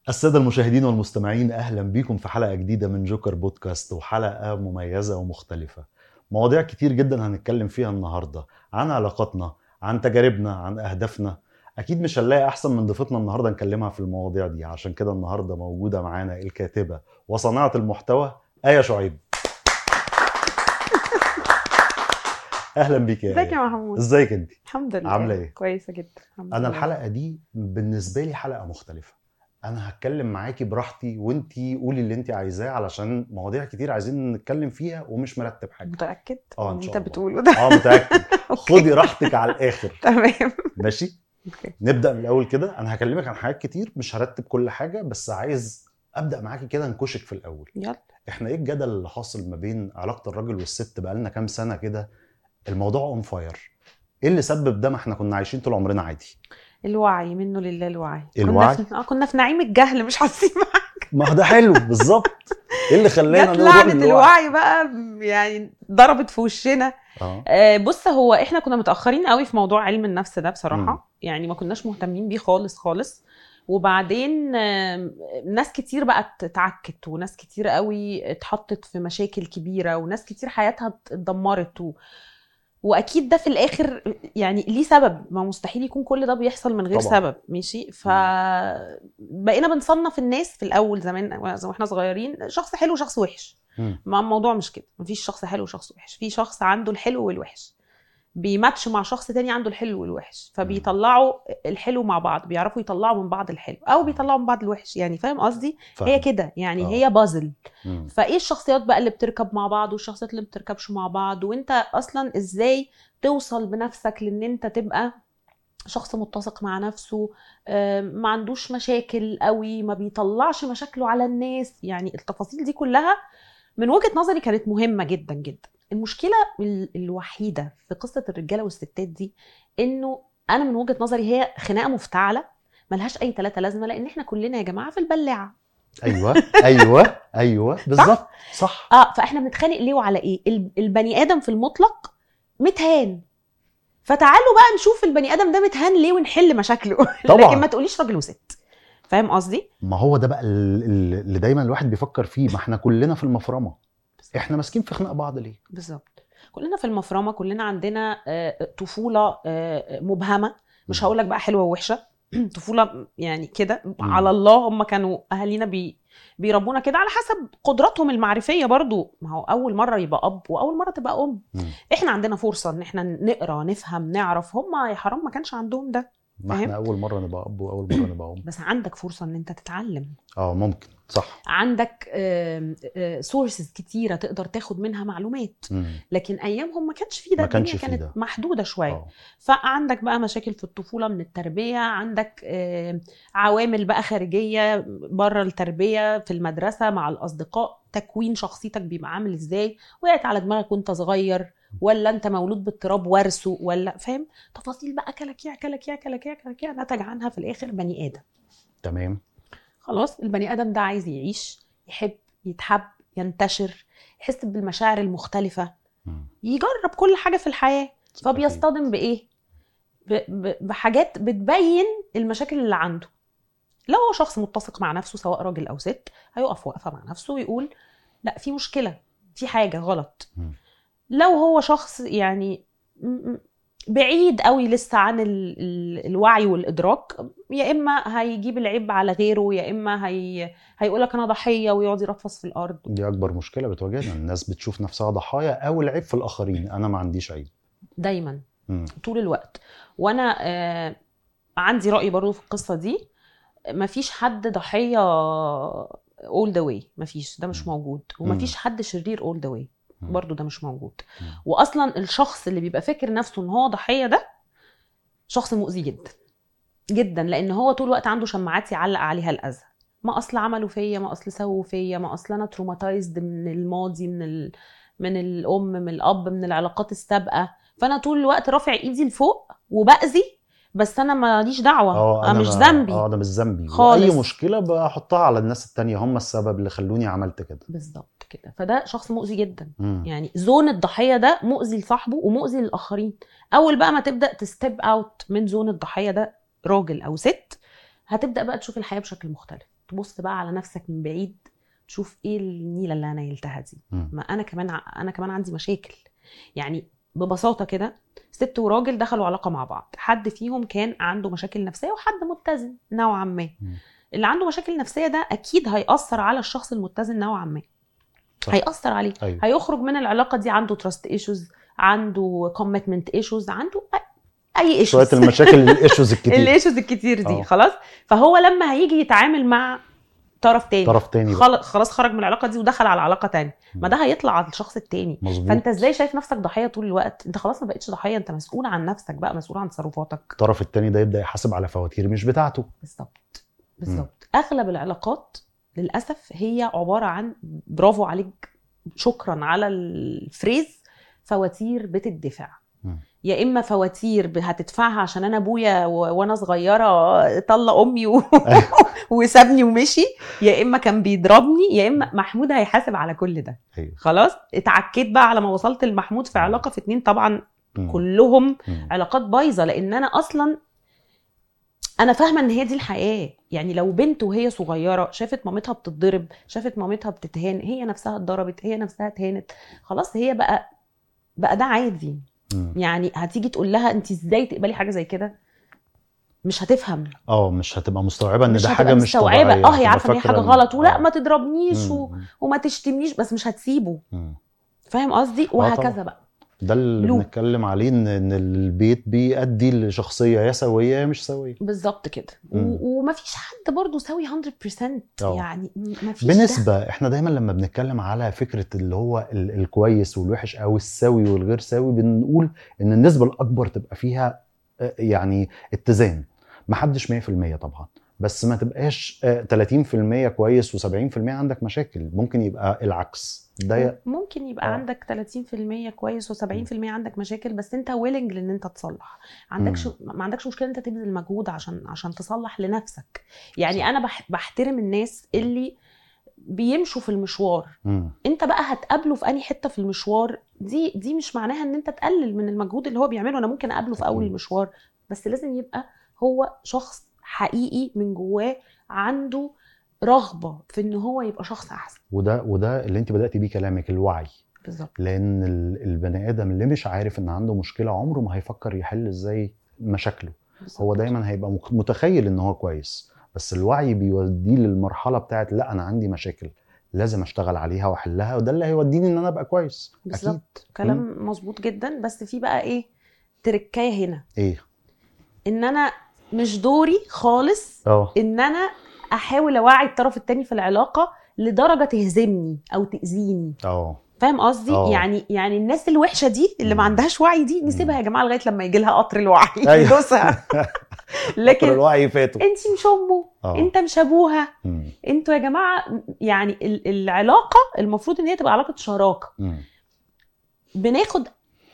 السادة المشاهدين والمستمعين أهلا بكم في حلقة جديدة من جوكر بودكاست وحلقة مميزة ومختلفة مواضيع كتير جدا هنتكلم فيها النهاردة عن علاقاتنا عن تجاربنا عن أهدافنا أكيد مش هنلاقي أحسن من ضيفتنا النهاردة نكلمها في المواضيع دي عشان كده النهاردة موجودة معانا الكاتبة وصانعة المحتوى آية شعيب أهلا بيك يا ازيك آية يا محمود ازيك انت الحمد لله عاملة إيه؟ كويسه جدا الحمد انا لله. الحلقه دي بالنسبه لي حلقه مختلفه انا هتكلم معاكي براحتي وانتي قولي اللي انتي عايزاه علشان مواضيع كتير عايزين نتكلم فيها ومش مرتب حاجه متاكد اه ان من شاء انت الله بتقوله ده اه متاكد أوكي. خدي راحتك على الاخر تمام ماشي اوكي نبدا من الاول كده انا هكلمك عن حاجات كتير مش هرتب كل حاجه بس عايز ابدا معاكي كده نكشك في الاول يلا احنا ايه الجدل اللي حاصل ما بين علاقه الراجل والست بقالنا كام سنه كده الموضوع اون فاير ايه اللي سبب ده ما احنا كنا عايشين طول عمرنا عادي الوعي منه لله الوعي الوعي؟ كنا في... اه كنا في نعيم الجهل مش حاسين بقى. ما هو ده حلو بالظبط ايه اللي خلانا جت نروح لعنه للوعي؟ الوعي بقى يعني ضربت في وشنا اه آه، بص هو احنا كنا متاخرين قوي في موضوع علم النفس ده بصراحه مم. يعني ما كناش مهتمين بيه خالص خالص وبعدين آم، ناس كتير بقت اتعكت وناس كتير قوي اتحطت في مشاكل كبيره وناس كتير حياتها اتدمرت و... واكيد ده في الاخر يعني ليه سبب ما مستحيل يكون كل ده بيحصل من غير طبعاً. سبب ماشي فبقينا بنصنف الناس في الاول زمان واحنا صغيرين شخص حلو وشخص وحش مم. ما الموضوع مش كده مفيش شخص حلو وشخص وحش في شخص عنده الحلو والوحش بيماتش مع شخص تاني عنده الحلو والوحش فبيطلعوا الحلو مع بعض بيعرفوا يطلعوا من بعض الحلو او بيطلعوا من بعض الوحش يعني فاهم قصدي فاهم. هي كده يعني آه. هي بازل مم. فايه الشخصيات بقى اللي بتركب مع بعض والشخصيات اللي ما بتركبش مع بعض وانت اصلا ازاي توصل بنفسك لان انت تبقى شخص متسق مع نفسه آم، ما عندوش مشاكل قوي ما بيطلعش مشاكله على الناس يعني التفاصيل دي كلها من وجهة نظري كانت مهمة جدا جدا المشكلة ال- الوحيدة في قصة الرجالة والستات دي انه انا من وجهة نظري هي خناقة مفتعلة ملهاش اي ثلاثة لازمة لان احنا كلنا يا جماعة في البلاعة ايوه ايوه ايوه بالظبط صح اه فاحنا بنتخانق ليه وعلى ايه ال- البني ادم في المطلق متهان فتعالوا بقى نشوف البني ادم ده متهان ليه ونحل مشاكله طبعاً. لكن ما تقوليش راجل وست فاهم قصدي ما هو ده بقى ال- ال- اللي دايما الواحد بيفكر فيه ما احنا كلنا في المفرمه احنا ماسكين في خناق بعض ليه بالظبط كلنا في المفرمه كلنا عندنا آه، طفوله آه، مبهمه مش هقول لك بقى حلوه ووحشه طفوله يعني كده على الله هم كانوا اهالينا بي بيربونا كده على حسب قدراتهم المعرفيه برضو ما هو اول مره يبقى اب واول مره تبقى ام مم. احنا عندنا فرصه ان احنا نقرا نفهم نعرف هم يا حرام ما كانش عندهم ده ما فاهم؟ احنا اول مره نبقى اب واول مره نبقى ام بس عندك فرصه ان انت تتعلم اه ممكن صح عندك سورسز كتيره تقدر تاخد منها معلومات مم. لكن ايامهم ما كانش في ده ما كانش الدنيا في كانت ده. محدوده شويه اه فعندك بقى مشاكل في الطفوله من التربيه عندك آه، عوامل بقى خارجيه بره التربيه في المدرسه مع الاصدقاء تكوين شخصيتك بيبقى عامل ازاي وقعت على دماغك وانت صغير ولا انت مولود بالتراب ورثه ولا فاهم تفاصيل بقى كلاكيع كلاكيع كلاكيع كلاكيع نتج عنها في الاخر بني ادم تمام خلاص البني ادم ده عايز يعيش يحب يتحب ينتشر يحس بالمشاعر المختلفه مم. يجرب كل حاجه في الحياه أكيد. فبيصطدم بايه ب- ب- بحاجات بتبين المشاكل اللي عنده لو هو شخص متسق مع نفسه سواء راجل او ست هيقف وقفه مع نفسه ويقول لا في مشكله في حاجه غلط مم. لو هو شخص يعني م- م- بعيد قوي لسه عن ال- ال- الوعي والادراك يا اما هيجيب العيب على غيره يا اما هي هيقول لك انا ضحيه ويقعد يرفص في الارض دي اكبر مشكله بتواجهنا الناس بتشوف نفسها ضحايا او العيب في الاخرين انا ما عنديش عيب دايما مم. طول الوقت وانا آه، عندي راي برضو في القصه دي مفيش حد ضحيه all the way مفيش ده مش مم. موجود مم. ومفيش حد شرير all the way مم. برضو ده مش موجود مم. واصلا الشخص اللي بيبقى فاكر نفسه ان هو ضحيه ده شخص مؤذي جدا جدا لان هو طول الوقت عنده شماعات يعلق عليها الاذى ما اصل عملوا فيا ما اصل سووا فيا ما اصل انا تروماتايزد من الماضي من ال... من الام من الاب من العلاقات السابقه فانا طول الوقت رافع ايدي لفوق وباذي بس انا ماليش دعوه اه انا مش ما- ذنبي اه ده مش ذنبي خالص. واي مشكله بحطها على الناس التانية هم السبب اللي خلوني عملت كده بالظبط كده فده شخص مؤذي جدا مم. يعني زون الضحيه ده مؤذي لصاحبه ومؤذي للاخرين اول بقى ما تبدا تستيب اوت من زون الضحيه ده راجل او ست هتبدا بقى تشوف الحياه بشكل مختلف تبص بقى على نفسك من بعيد تشوف ايه النيله اللي انا نيلتها دي مم. ما انا كمان ع- انا كمان عندي مشاكل يعني ببساطه كده ست وراجل دخلوا علاقه مع بعض حد فيهم كان عنده مشاكل نفسيه وحد متزن نوعا ما مم. اللي عنده مشاكل نفسيه ده اكيد هيأثر على الشخص المتزن نوعا ما صح. هيأثر عليه ايوه هيخرج من العلاقه دي عنده تراست ايشوز عنده كوميتمنت ايشوز عنده أ- اي شويه ايشوز المشاكل الايشوز الكتير الايشوز الكتير دي آه. خلاص فهو لما هيجي يتعامل مع طرف تاني طرف تاني بقى. خل- خلاص خرج من العلاقه دي ودخل على علاقه تانية ما مم. ده هيطلع على الشخص التاني مظبوط فانت ازاي شايف نفسك ضحيه طول الوقت انت خلاص ما بقتش ضحيه انت مسؤول عن نفسك بقى مسؤول عن تصرفاتك الطرف التاني ده يبدا يحاسب على فواتير مش بتاعته بالظبط بالظبط اغلب العلاقات للاسف هي عباره عن برافو عليك شكرا على الفريز فواتير بتدفع مم. يا اما فواتير ب- هتدفعها عشان انا ابويا و- وانا صغيره طلق امي و... وسابني ومشي يا اما كان بيضربني يا اما محمود هيحاسب على كل ده ايوه خلاص اتعكيت بقى على ما وصلت لمحمود في علاقه في اتنين طبعا مم. كلهم مم. علاقات بايظه لان انا اصلا انا فاهمه ان هي دي الحياه يعني لو بنت وهي صغيره شافت مامتها بتتضرب شافت مامتها بتتهان هي نفسها اتضربت هي نفسها اتهانت خلاص هي بقى بقى ده عادي مم. يعني هتيجي تقول لها انت ازاي تقبلي حاجه زي كده مش هتفهم اه مش هتبقى مستوعبه ان مش ده هتبقى حاجه مش مستوعبة. طبيعيه اه هي هتبقى عارفه ان هي فاكرة حاجه إن- غلط ولا آه. ما تضربنيش و... مم. وما تشتمنيش بس مش هتسيبه مم. فاهم قصدي طبعا. وهكذا بقى ده اللي لوب. بنتكلم عليه ان ان البيت بيؤدي لشخصيه يا سويه يا مش سويه بالظبط كده مم. و... ومفيش حد برضه سوي 100% اه. يعني م- مفيش ده. بنسبة احنا دايما لما بنتكلم على فكرة اللي هو ال- الكويس والوحش او السوي والغير سوي بنقول ان النسبة الاكبر تبقى فيها آه، يعني اتزان محدش 100% طبعا بس ما تبقاش آه، 30% كويس و70% عندك مشاكل ممكن يبقى العكس ده ي- ممكن يبقى آه. آه. عندك 30% كويس و70% عندك مشاكل بس انت ويلنج لان انت تصلح عندكش ما عندكش مشكله انت تبذل مجهود عشان عشان تصلح لنفسك يعني صح. انا بح بحترم الناس اللي بيمشوا في المشوار مم. انت بقى هتقابله في انهي حته في المشوار دي دي مش معناها ان انت تقلل من المجهود اللي هو بيعمله انا ممكن اقابله في اول أكيد. المشوار بس لازم يبقى هو شخص حقيقي من جواه عنده رغبه في ان هو يبقى شخص احسن وده وده اللي انت بدأت بيه كلامك الوعي بالظبط لان ال- البني ادم اللي مش عارف ان عنده مشكلة عمره ما هيفكر يحل ازاي مشاكله بالظبط. هو دايما هيبقى مك- متخيل ان هو كويس بس الوعي بيوديه للمرحله بتاعت لا انا عندي مشاكل لازم اشتغل عليها واحلها وده اللي هيوديني ان انا ابقى كويس اكيد بالظبط كلام مظبوط جدا بس في بقى ايه تركايه هنا ايه ان انا مش دوري خالص اه ان انا احاول اوعي الطرف التاني في العلاقه لدرجه تهزمني او تاذيني اه فاهم قصدي اه. يعني يعني الناس الوحشه دي اللي ما مم. عندهاش وعي دي نسيبها مم. يا جماعه لغايه لما يجي لها قطر الوعي أيوة. يدوسها فكر لكن الوعي فاته انت مش امه اه انت مش ابوها مم. انتوا يا جماعه يعني ال- العلاقه المفروض ان هي تبقى علاقه شراكه مم. بناخد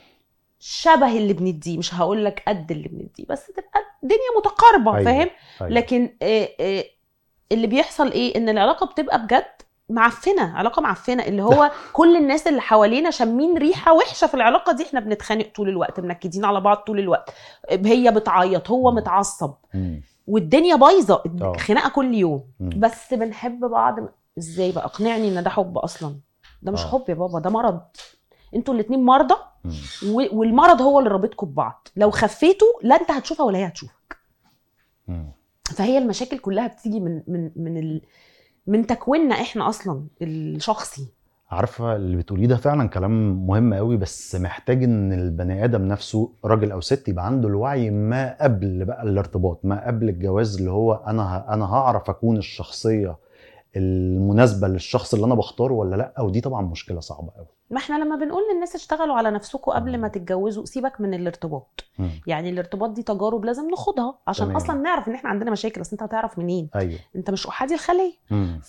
شبه اللي بنديه مش هقول لك قد اللي بنديه بس تبقى الدنيا متقاربه أيوة. فاهم أيوة. لكن آه، آه، اللي بيحصل ايه ان العلاقه بتبقى بجد معفنه علاقه معفنه اللي هو كل الناس اللي حوالينا شامين ريحه وحشه في العلاقه دي احنا بنتخانق طول الوقت منكدين على بعض طول الوقت هي بتعيط هو مم. متعصب مم. والدنيا بايظه اه. خناقه كل يوم مم. بس بنحب بعض ازاي بقى اقنعني ان ده حب اصلا ده مش اه. حب يا بابا ده مرض انتوا الاتنين مرضى مم. و- والمرض هو اللي رابطكم ببعض لو خفيتوا لا انت هتشوفها ولا هي هتشوفك مم. فهي المشاكل كلها بتيجي من من من ال... من تكويننا احنا اصلا الشخصي عارفه اللي بتقوليه ده فعلا كلام مهم قوي بس محتاج ان البني ادم نفسه راجل او ست يبقى عنده الوعي ما قبل بقى الارتباط ما قبل الجواز اللي هو انا ه- انا هعرف اكون الشخصيه المناسبه للشخص اللي انا بختاره ولا لا ودي طبعا مشكله صعبه قوي ما احنا لما بنقول للناس اشتغلوا على نفسكم قبل ما مم. تتجوزوا سيبك من الارتباط مم. يعني الارتباط دي تجارب لازم ناخدها عشان تمام. اصلا نعرف ان احنا عندنا مشاكل بس انت هتعرف منين ايوه انت مش احادي الخليه مم.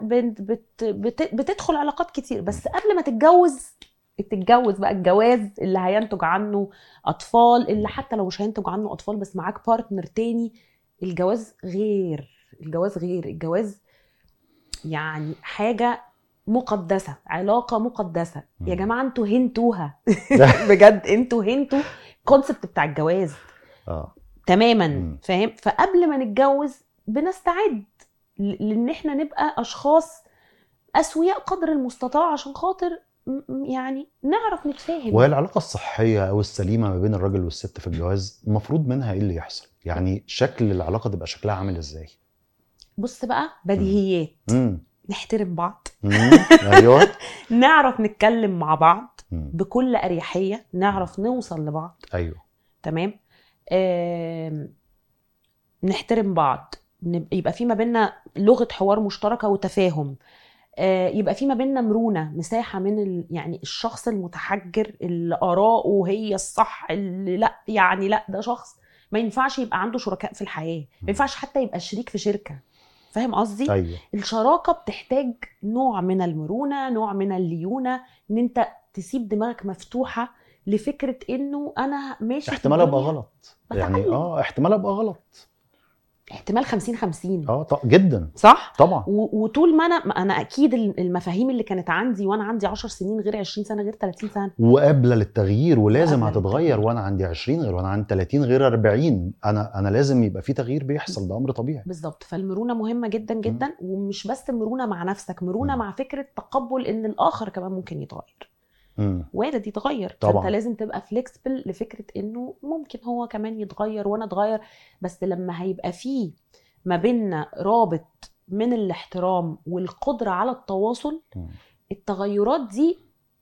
فبتدخل علاقات كتير بس قبل ما تتجوز تتجوز بقى الجواز اللي هينتج عنه اطفال اللي حتى لو مش هينتج عنه اطفال بس معاك بارتنر تاني الجواز غير الجواز غير الجواز يعني حاجه مقدسه علاقه مقدسه يا مم. جماعه انتوا هنتوها بجد انتوا هنتوا الكونسبت بتاع الجواز اه تماما مم. فاهم فقبل ما نتجوز بنستعد ل- لان احنا نبقى اشخاص اسوياء قدر المستطاع عشان خاطر م- م- يعني نعرف نتفاهم وهي العلاقه الصحيه او السليمه ما بين الراجل والست في الجواز المفروض منها ايه اللي يحصل يعني شكل العلاقه تبقى شكلها عامل ازاي بص بقى بديهيات امم نحترم بعض أمم، ايوه نعرف نتكلم مع بعض أمم، بكل اريحيه نعرف نوصل لبعض ايوه تمام آم، نحترم بعض نب- يبقى في ما بيننا لغه حوار مشتركه وتفاهم آه، يبقى في ما بيننا مرونه مساحه من ال... يعني الشخص المتحجر اللي اراءه هي الصح اللي لا يعني لا ده شخص ما ينفعش يبقى عنده شركاء في الحياه ما ينفعش حتى يبقى شريك في شركه فاهم قصدي ايوه الشراكه بتحتاج نوع من المرونه نوع من الليونه ان انت تسيب دماغك مفتوحه لفكره انه انا ماشي في احتمال ابقى الدنيا غلط يعني بتعلم. اه احتمال ابقى غلط احتمال 50 50 اه ط- جدا صح طبعا و- وطول ما انا ما انا اكيد المفاهيم اللي كانت عندي وانا عندي 10 سنين غير 20 سنه غير 30 سنه وقابله للتغيير ولازم وقابلة هتتغير للتغيير. وانا عندي 20 غير وانا عندي 30 غير 40 انا انا لازم يبقى في تغيير بيحصل ده امر طبيعي بالظبط فالمرونه مهمه جدا جدا ومش بس مرونه مع نفسك مرونه مم. مع فكره تقبل ان الاخر كمان ممكن يتغير امم وارد يتغير طبعاً. فانت لازم تبقى فليكسبل لفكره انه ممكن هو كمان يتغير وانا اتغير بس لما هيبقى فيه ما بيننا رابط من الاحترام والقدره على التواصل التغيرات دي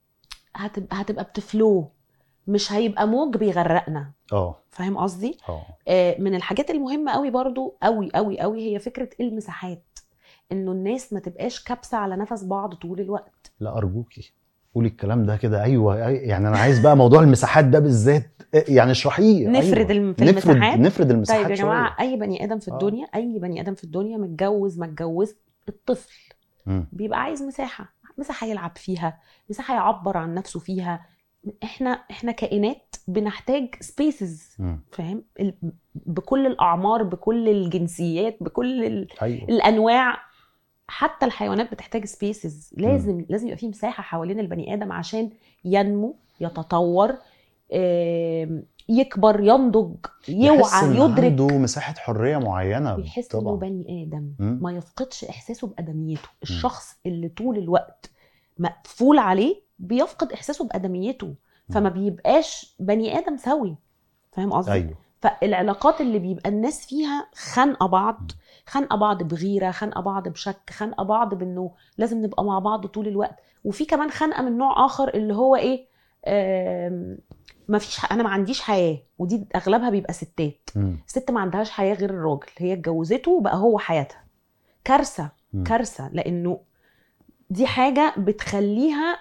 هتبقى هتبقى بتفلو مش هيبقى موج بيغرقنا اه فاهم قصدي اه آه، من الحاجات المهمه قوي برضو قوي قوي قوي هي فكره المساحات انه الناس ما تبقاش كابسه على نفس بعض طول الوقت لا ارجوكي قولي الكلام ده كده ايوه أي- يعني انا عايز بقى موضوع المساحات ده بالذات يعني اشرحيه نفرد أيوة. الم- في نفرد المساحات نفرد المساحات طيب يا شوية. جماعه اي بني ادم في آه. الدنيا اي بني ادم في الدنيا متجوز ما اتجوز الطفل مم. بيبقى عايز مساحه مساحه يلعب فيها مساحه يعبر عن نفسه فيها احنا احنا كائنات بنحتاج سبيسز مم. فاهم ال- بكل الاعمار بكل الجنسيات بكل ال- ايوه الانواع حتى الحيوانات بتحتاج سبيسز لازم لازم يبقى في مساحه حوالين البني ادم عشان ينمو يتطور آم، يكبر ينضج يحس إن يوعى يدرك عنده مساحه حريه معينه ويحس انه طبعا بني ادم مم. ما يفقدش احساسه بادميته الشخص اللي طول الوقت مقفول عليه بيفقد احساسه بادميته فما بيبقاش بني ادم سوي فاهم قصدي ايوه فالعلاقات اللي بيبقى الناس فيها خانقه بعض خانقه بعض بغيره خانقه بعض بشك خانقه بعض بانه لازم نبقى مع بعض طول الوقت وفي كمان خنقه من نوع اخر اللي هو ايه آم، ما فيش انا ما عنديش حياه ودي اغلبها بيبقى ستات مم. الست ما عندهاش حياه غير الراجل هي اتجوزته وبقى هو حياتها كارثه مم. كارثه لانه دي حاجه بتخليها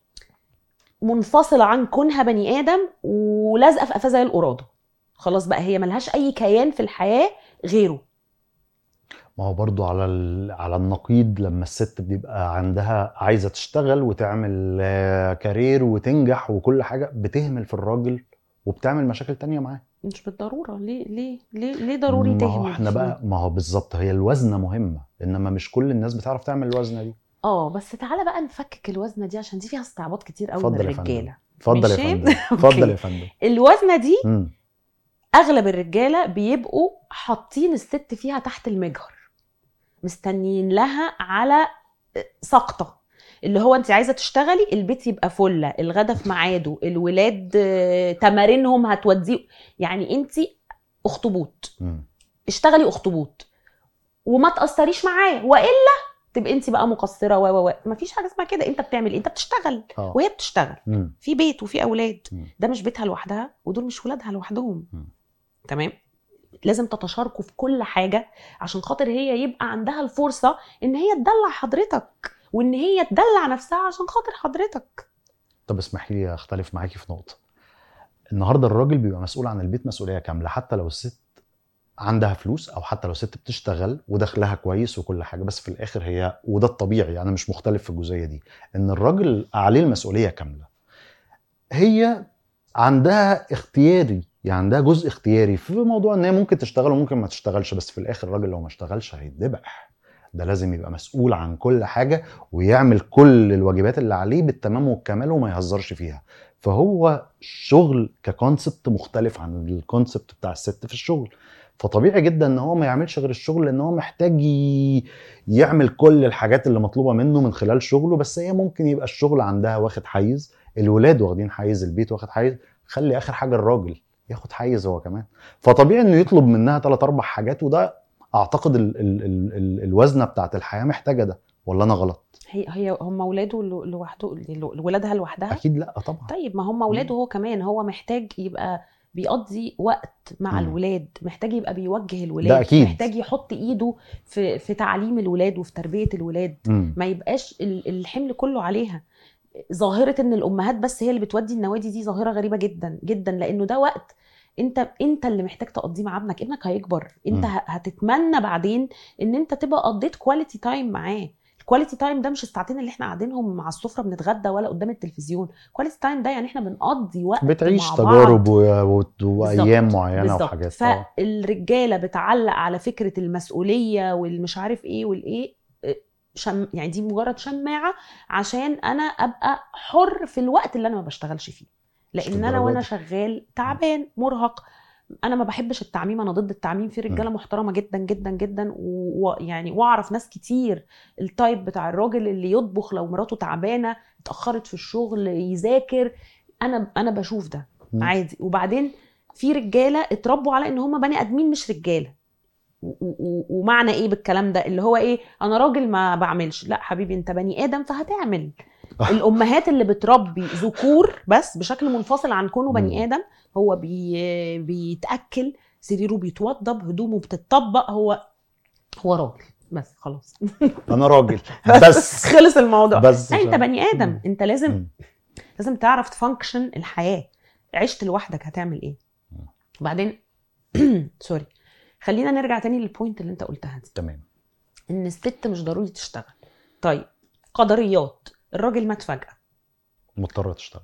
منفصله عن كونها بني ادم ولازقه في قفاه زي القراده خلاص بقى هي ملهاش اي كيان في الحياه غيره ما هو برضو على ال... على النقيض لما الست بيبقى عندها عايزه تشتغل وتعمل آه، كارير وتنجح وكل حاجه بتهمل في الراجل وبتعمل مشاكل تانية معاه مش بالضروره ليه ليه ليه ليه ضروري ما هو تهمل احنا فيه؟ بقى ما هو بالظبط هي الوزنه مهمه انما مش كل الناس بتعرف تعمل الوزنه دي اه بس تعالى بقى نفكك الوزنه دي عشان دي فيها استعباط كتير قوي من اتفضل يا فندم. الرجاله اتفضل يا ماشي؟ فندم اتفضل يا فندم الوزنه دي مم. اغلب الرجاله بيبقوا حاطين الست فيها تحت المجهر مستنيين لها على سقطه اللي هو انت عايزه تشتغلي البيت يبقى فله الغدا في ميعاده الولاد آه، تمارينهم هتوديه يعني انت اخطبوط مم. اشتغلي اخطبوط وما تاثريش معاه والا تبقى انت بقى مقصره و و و مفيش حاجه اسمها كده انت بتعمل ايه انت بتشتغل اه وهي بتشتغل مم. في بيت وفي اولاد مم. ده مش بيتها لوحدها ودول مش ولادها لوحدهم مم. تمام لازم تتشاركوا في كل حاجه عشان خاطر هي يبقى عندها الفرصه ان هي تدلع حضرتك وان هي تدلع نفسها عشان خاطر حضرتك طب اسمحي لي اختلف معاكي في نقطه النهارده الراجل بيبقى مسؤول عن البيت مسؤوليه كامله حتى لو الست عندها فلوس او حتى لو ست بتشتغل ودخلها كويس وكل حاجه بس في الاخر هي وده الطبيعي انا مش مختلف في الجزئيه دي ان الراجل عليه المسؤوليه كامله هي عندها اختياري يعني عندها جزء اختياري في موضوع ان هي ممكن تشتغل وممكن ما تشتغلش بس في الاخر الراجل لو ما اشتغلش هيتذبح ده لازم يبقى مسؤول عن كل حاجه ويعمل كل الواجبات اللي عليه بالتمام والكمال وما يهزرش فيها فهو شغل ككونسبت مختلف عن الكونسبت بتاع الست في الشغل فطبيعي جدا ان هو ما يعملش غير الشغل لان هو محتاج ي- يعمل كل الحاجات اللي مطلوبه منه من خلال شغله بس هي ممكن يبقى الشغل عندها واخد حيز الولاد واخدين حيز البيت واخد حيز خلي اخر حاجه الراجل ياخد حيز هو كمان فطبيعي انه يطلب منها ثلاث اربع حاجات وده اعتقد ال ال ال ال الوزنه بتاعت الحياه محتاجه ده ولا انا غلط هي هي هم اولاده لو- لوحده لو- ولادها لوحدها اكيد لا طبعا طيب ما هم اولاده هو كمان هو محتاج يبقى بيقضي وقت مع مم. الولاد محتاج يبقى بيوجه الولاد ده أكيد. محتاج يحط ايده في في تعليم الولاد وفي تربيه الولاد مم. ما يبقاش ال- الحمل كله عليها ظاهره ان الامهات بس هي اللي بتودي النوادي دي ظاهره غريبه جدا جدا لانه ده وقت انت انت اللي محتاج تقضيه مع ابنك ابنك هيكبر انت مم. ه- هتتمنى بعدين ان انت تبقى قضيت كواليتي تايم معاه الكواليتي تايم ده مش الساعتين اللي احنا قاعدينهم مع السفره بنتغدى ولا قدام التلفزيون كواليتي تايم ده يعني احنا بنقضي وقت بتعيش مع تجارب بعض. و... و... وايام بالظبط، معينه بالظبط. وحاجات آه. فالرجاله بتعلق على فكره المسؤوليه والمش عارف ايه والايه إيه، شم يعني دي مجرد شماعه عشان انا ابقى حر في الوقت اللي انا ما بشتغلش فيه مش لان انا للدرجة وانا دي. شغال تعبان مرهق انا ما بحبش التعميم انا ضد التعميم في رجاله محترمه جدا جدا جدا ويعني واعرف ناس كتير التايب بتاع الراجل اللي يطبخ لو مراته تعبانه اتاخرت في الشغل يذاكر انا انا بشوف ده مم. عادي وبعدين في رجاله اتربوا على ان هم بني ادمين مش رجاله و- و- ومعنى ايه بالكلام ده اللي هو ايه انا راجل ما بعملش لا حبيبي انت بني ادم فهتعمل آه. الامهات اللي بتربي ذكور بس بشكل منفصل عن كونه مم. بني ادم هو بي بيتاكل سريره بيتوضب هدومه بتتطبق هو هو راجل بس خلاص انا راجل بس خلص الموضوع بس لا انت عشان- بني ادم مم. انت لازم مم. لازم تعرف تفانكشن الحياه عشت لوحدك هتعمل ايه مم. وبعدين سوري خلينا نرجع تاني للبوينت اللي انت قلتها دي تمام ان الست مش ضروري تشتغل طيب قدريات الراجل مات فجاه مضطره تشتغل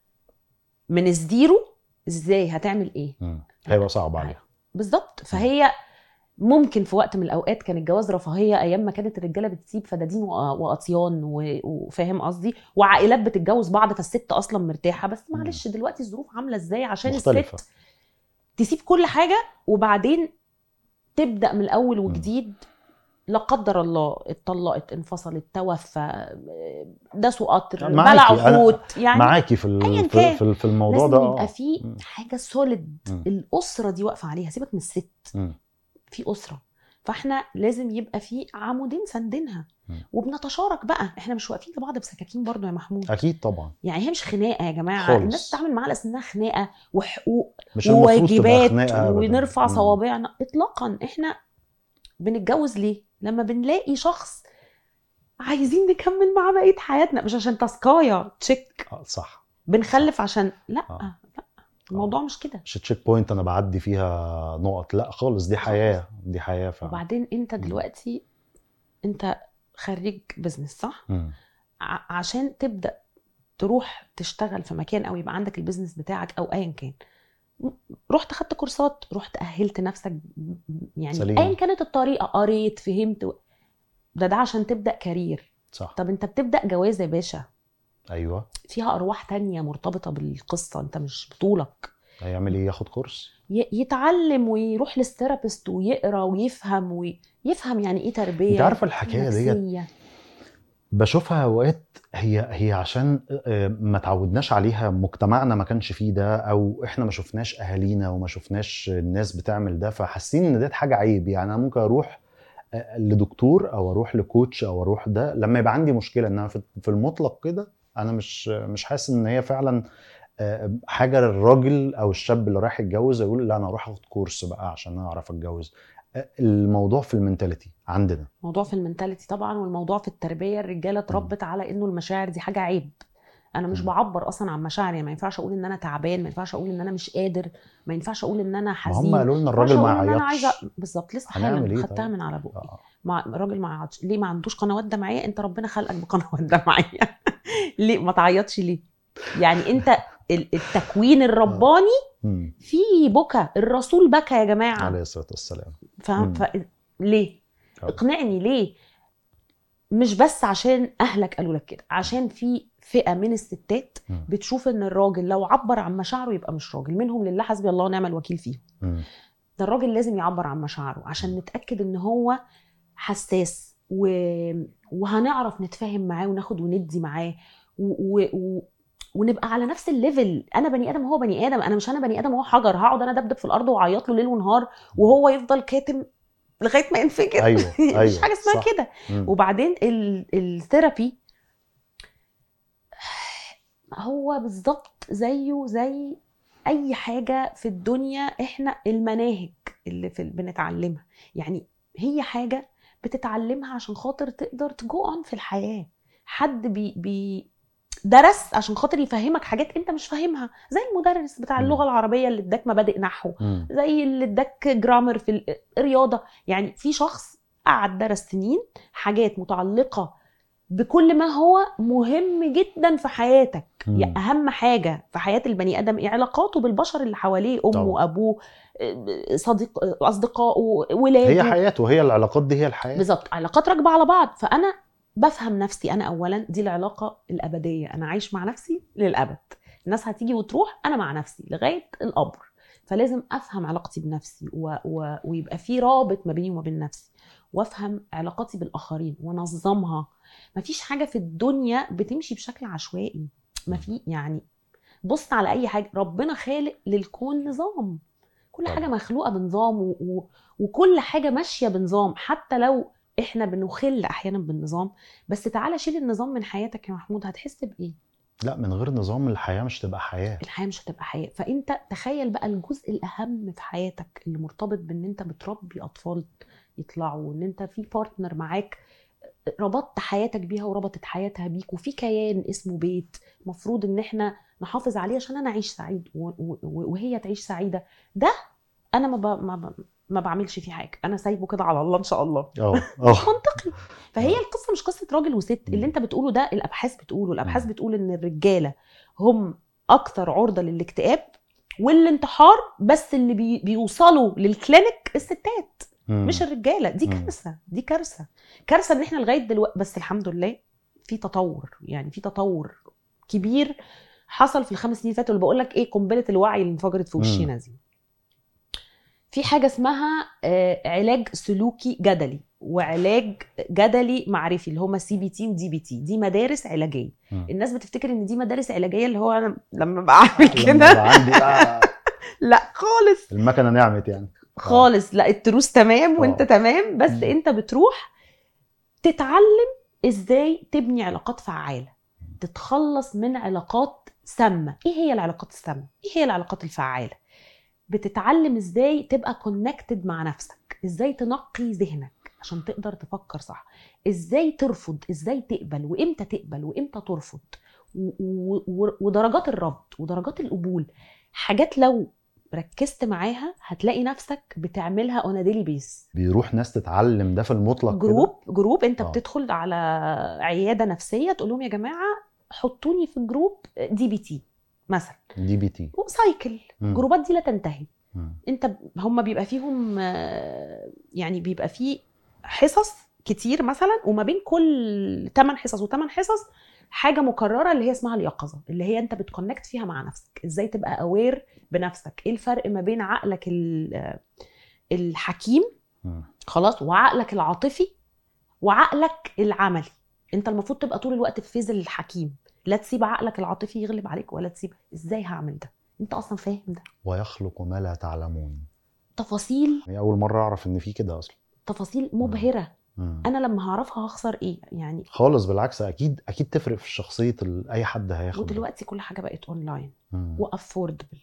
من الزيرو ازاي هتعمل ايه مم. هيبقى صعب عليها بالظبط فهي ممكن في وقت من الاوقات كان الجواز رفاهيه ايام ما كانت الرجاله بتسيب فدادين وأ- واطيان و- وفاهم قصدي وعائلات بتتجوز بعض فالست اصلا مرتاحه بس معلش دلوقتي الظروف عامله ازاي عشان مختلفة. الست تسيب كل حاجه وبعدين تبدا من الاول وجديد لا قدر الله اتطلقت انفصلت توفى داسوا قطر معاكي، بلعوا أنا حوت يعني معاكي في أياً ال- كان. في, في, في الموضوع لازم ده يبقى آه. في مم. حاجه سوليد مم. الاسره دي واقفه عليها سيبك من الست مم. في اسره فاحنا لازم يبقى في عمودين ساندينها مم. وبنتشارك بقى احنا مش واقفين لبعض بسكاكين برضو يا محمود اكيد طبعا يعني هي مش خناقه يا جماعه خالص. الناس بتتعامل معاها على اساس انها خناقه وحقوق مش المفروض تبقى وواجبات خناقه أبداً. ونرفع مم. صوابعنا اطلاقا احنا بنتجوز ليه لما بنلاقي شخص عايزين نكمل معاه بقيه حياتنا مش عشان تاسكايه تشيك آه، صح بنخلف عشان لا آه. لا الموضوع مش كده مش تشيك بوينت انا بعدي فيها نقط لا خالص دي حياه دي حياه فعلا وبعدين انت مم. دلوقتي انت خريج بزنس صح مم. ع- عشان تبدا تروح تشتغل في مكان او يبقى عندك البيزنس بتاعك او ايا كان م- رحت خدت كورسات رحت اهلت نفسك يعني سليم. ايا كانت الطريقه قريت فهمت و- ده ده عشان تبدا كارير صح طب انت بتبدا جواز يا باشا ايوه فيها ارواح تانية مرتبطه بالقصه انت مش بطولك هيعمل ايه ياخد كورس ي- يتعلم ويروح للثيرابيست ويقرا ويفهم ويفهم يعني ايه تربيه انت عارفه الحكايه ديت نفسية. بشوفها اوقات هي هي عشان آه، ما تعودناش عليها مجتمعنا ما كانش فيه ده او احنا ما شفناش اهالينا وما شفناش الناس بتعمل ده فحاسين ان ديت حاجه عيب يعني انا ممكن اروح آه، لدكتور او اروح لكوتش او اروح ده لما يبقى عندي مشكله انما في في المطلق كده انا مش مش حاسس ان هي فعلا آه، حاجه للراجل او الشاب اللي رايح يتجوز يقول لا انا اروح اخد كورس بقى عشان اعرف اتجوز آه، الموضوع في المنتاليتي عندنا موضوع في المنتاليتي طبعا والموضوع في التربيه الرجاله اتربت على انه المشاعر دي حاجه عيب انا مش مم. بعبر اصلا عن مشاعري ما ينفعش اقول ان انا تعبان ما ينفعش اقول ان انا مش قادر ما ينفعش اقول ان انا ما حزين هم قالوا لنا ما الراجل ينفعش ما أقول إن انا يعيطش عايزه بالظبط لسه هنعمل حالا إيه خدتها طيب؟ من على بقي آه. مع الراجل ما يعيطش ليه ما عندوش قنوات دمعيه انت ربنا خلقك بقنوات دمعيه ليه ما تعيطش ليه يعني انت ال- التكوين الرباني مم. فيه بكى الرسول بكى يا جماعه عليه الصلاه والسلام فاهم مم. ف... ليه آه. اقنعني ليه مش بس عشان اهلك قالوا لك كده عشان في فئه من الستات مم. بتشوف ان الراجل لو عبر عن مشاعره يبقى مش راجل منهم لله حسبي الله ونعم الوكيل فيهم مم. ده الراجل لازم يعبر عن مشاعره عشان نتاكد ان هو حساس و... وهنعرف نتفاهم معاه وناخد وندي معاه و... و... و... ونبقى على نفس الليفل انا بني ادم هو بني ادم انا مش انا بني ادم هو حجر هقعد انا دبدب في الارض واعيط له ليل ونهار وهو يفضل كاتم لغايه ما ينفجر ايوه مفيش ايوه حاجه اسمها صح. كده مم. وبعدين ال- الثيرابي هو بالظبط زيه زي اي حاجه في الدنيا احنا المناهج اللي في بنتعلمها يعني هي حاجه بتتعلمها عشان خاطر تقدر تجو اون في الحياه حد بي بي درس عشان خاطر يفهمك حاجات انت مش فاهمها زي المدرس بتاع مم. اللغه العربيه اللي اداك مبادئ نحو مم. زي اللي اداك جرامر في ال- الرياضه يعني في شخص قعد درس سنين حاجات متعلقه بكل ما هو مهم جدا في حياتك مم. يعني اهم حاجه في حياه البني ادم إيه؟ علاقاته بالبشر اللي حواليه امه طبعا. ابوه صديق اصدقائه ولاده هي حياته هي العلاقات دي هي الحياه بالظبط علاقات راكبه على بعض فانا بفهم نفسي انا اولا دي العلاقه الابديه انا عايش مع نفسي للابد الناس هتيجي وتروح انا مع نفسي لغايه القبر فلازم افهم علاقتي بنفسي و... و... ويبقى في رابط ما بيني وما بين نفسي وافهم علاقاتي بالاخرين وانظمها مفيش حاجه في الدنيا بتمشي بشكل عشوائي ما في يعني بص على اي حاجه ربنا خالق للكون نظام كل طبعا. حاجه مخلوقه بنظام و... و... وكل حاجه ماشيه بنظام حتى لو احنا بنخل احيانا بالنظام بس تعالى شيل النظام من حياتك يا محمود هتحس بايه لا من غير نظام الحياه مش تبقى حياه الحياه مش هتبقى حياه فانت تخيل بقى الجزء الاهم في حياتك اللي مرتبط بان انت بتربي اطفال يطلعوا وان انت في بارتنر معاك ربطت حياتك بيها وربطت حياتها بيك وفي كيان اسمه بيت المفروض ان احنا نحافظ عليه عشان انا اعيش سعيد و- و- وهي تعيش سعيده ده انا ما ب... ما, ب... ما بعملش فيه حاجه انا سايبه كده على الله ان شاء الله اه مش اه منطقي فهي القصه مش قصه راجل وست مم. اللي انت بتقوله ده الابحاث بتقوله الابحاث مم. بتقول ان الرجاله هم اكثر عرضه للاكتئاب والانتحار بس اللي بي بيوصلوا للكلينيك الستات مم. مش الرجاله دي مم. كارثه دي كارثه كارثه ان احنا لغايه دلوقتي بس الحمد لله في تطور يعني في تطور كبير حصل في الخمس سنين اللي فاتوا اللي بقول لك ايه قنبله الوعي اللي انفجرت في مم. وشنا دي في حاجه اسمها آه، علاج سلوكي جدلي وعلاج جدلي معرفي اللي هما سي بي تي ودي بي تي دي مدارس علاجيه مم. الناس بتفتكر ان دي مدارس علاجيه اللي هو انا لما بعمل لما كده بقى عندي بقى لا خالص المكنه نعمت يعني خالص لا التروس تمام وانت آه. تمام بس مم. انت بتروح تتعلم ازاي تبني علاقات فعاله تتخلص من علاقات سامه ايه هي العلاقات السامه ايه هي العلاقات الفعاله بتتعلم ازاي تبقى كونكتد مع نفسك ازاي تنقي ذهنك عشان تقدر تفكر صح ازاي ترفض ازاي تقبل وامتى تقبل وامتى ترفض و- و- و- ودرجات الرفض ودرجات القبول حاجات لو ركزت معاها هتلاقي نفسك بتعملها اون ديلي بيس بيروح ناس تتعلم ده في المطلق كده؟ جروب جروب انت آه. بتدخل على عياده نفسيه تقول لهم يا جماعه حطوني في جروب دي بي تي مثلا دي بي تي وسايكل مم. الجروبات دي لا تنتهي مم. انت هم بيبقى فيهم آه، يعني بيبقى فيه حصص كتير مثلا وما بين كل 8 حصص و8 حصص حاجه مكرره اللي هي اسمها اليقظه اللي هي انت بتكونكت فيها مع نفسك ازاي تبقى اوير بنفسك ايه الفرق ما بين عقلك ال- آه، الحكيم مم. خلاص وعقلك العاطفي وعقلك العملي انت المفروض تبقى طول الوقت في فيز الحكيم لا تسيب عقلك العاطفي يغلب عليك ولا تسيب ازاي هعمل ده انت اصلا فاهم ده ويخلق ما لا تعلمون تفاصيل يعني اول مره اعرف ان في كده اصلا تفاصيل مبهره مم. انا لما هعرفها هخسر ايه يعني خالص بالعكس اكيد اكيد تفرق في شخصيه ال- اي حد هياخد ده. ودلوقتي كل حاجه بقت اونلاين مم. وافوردبل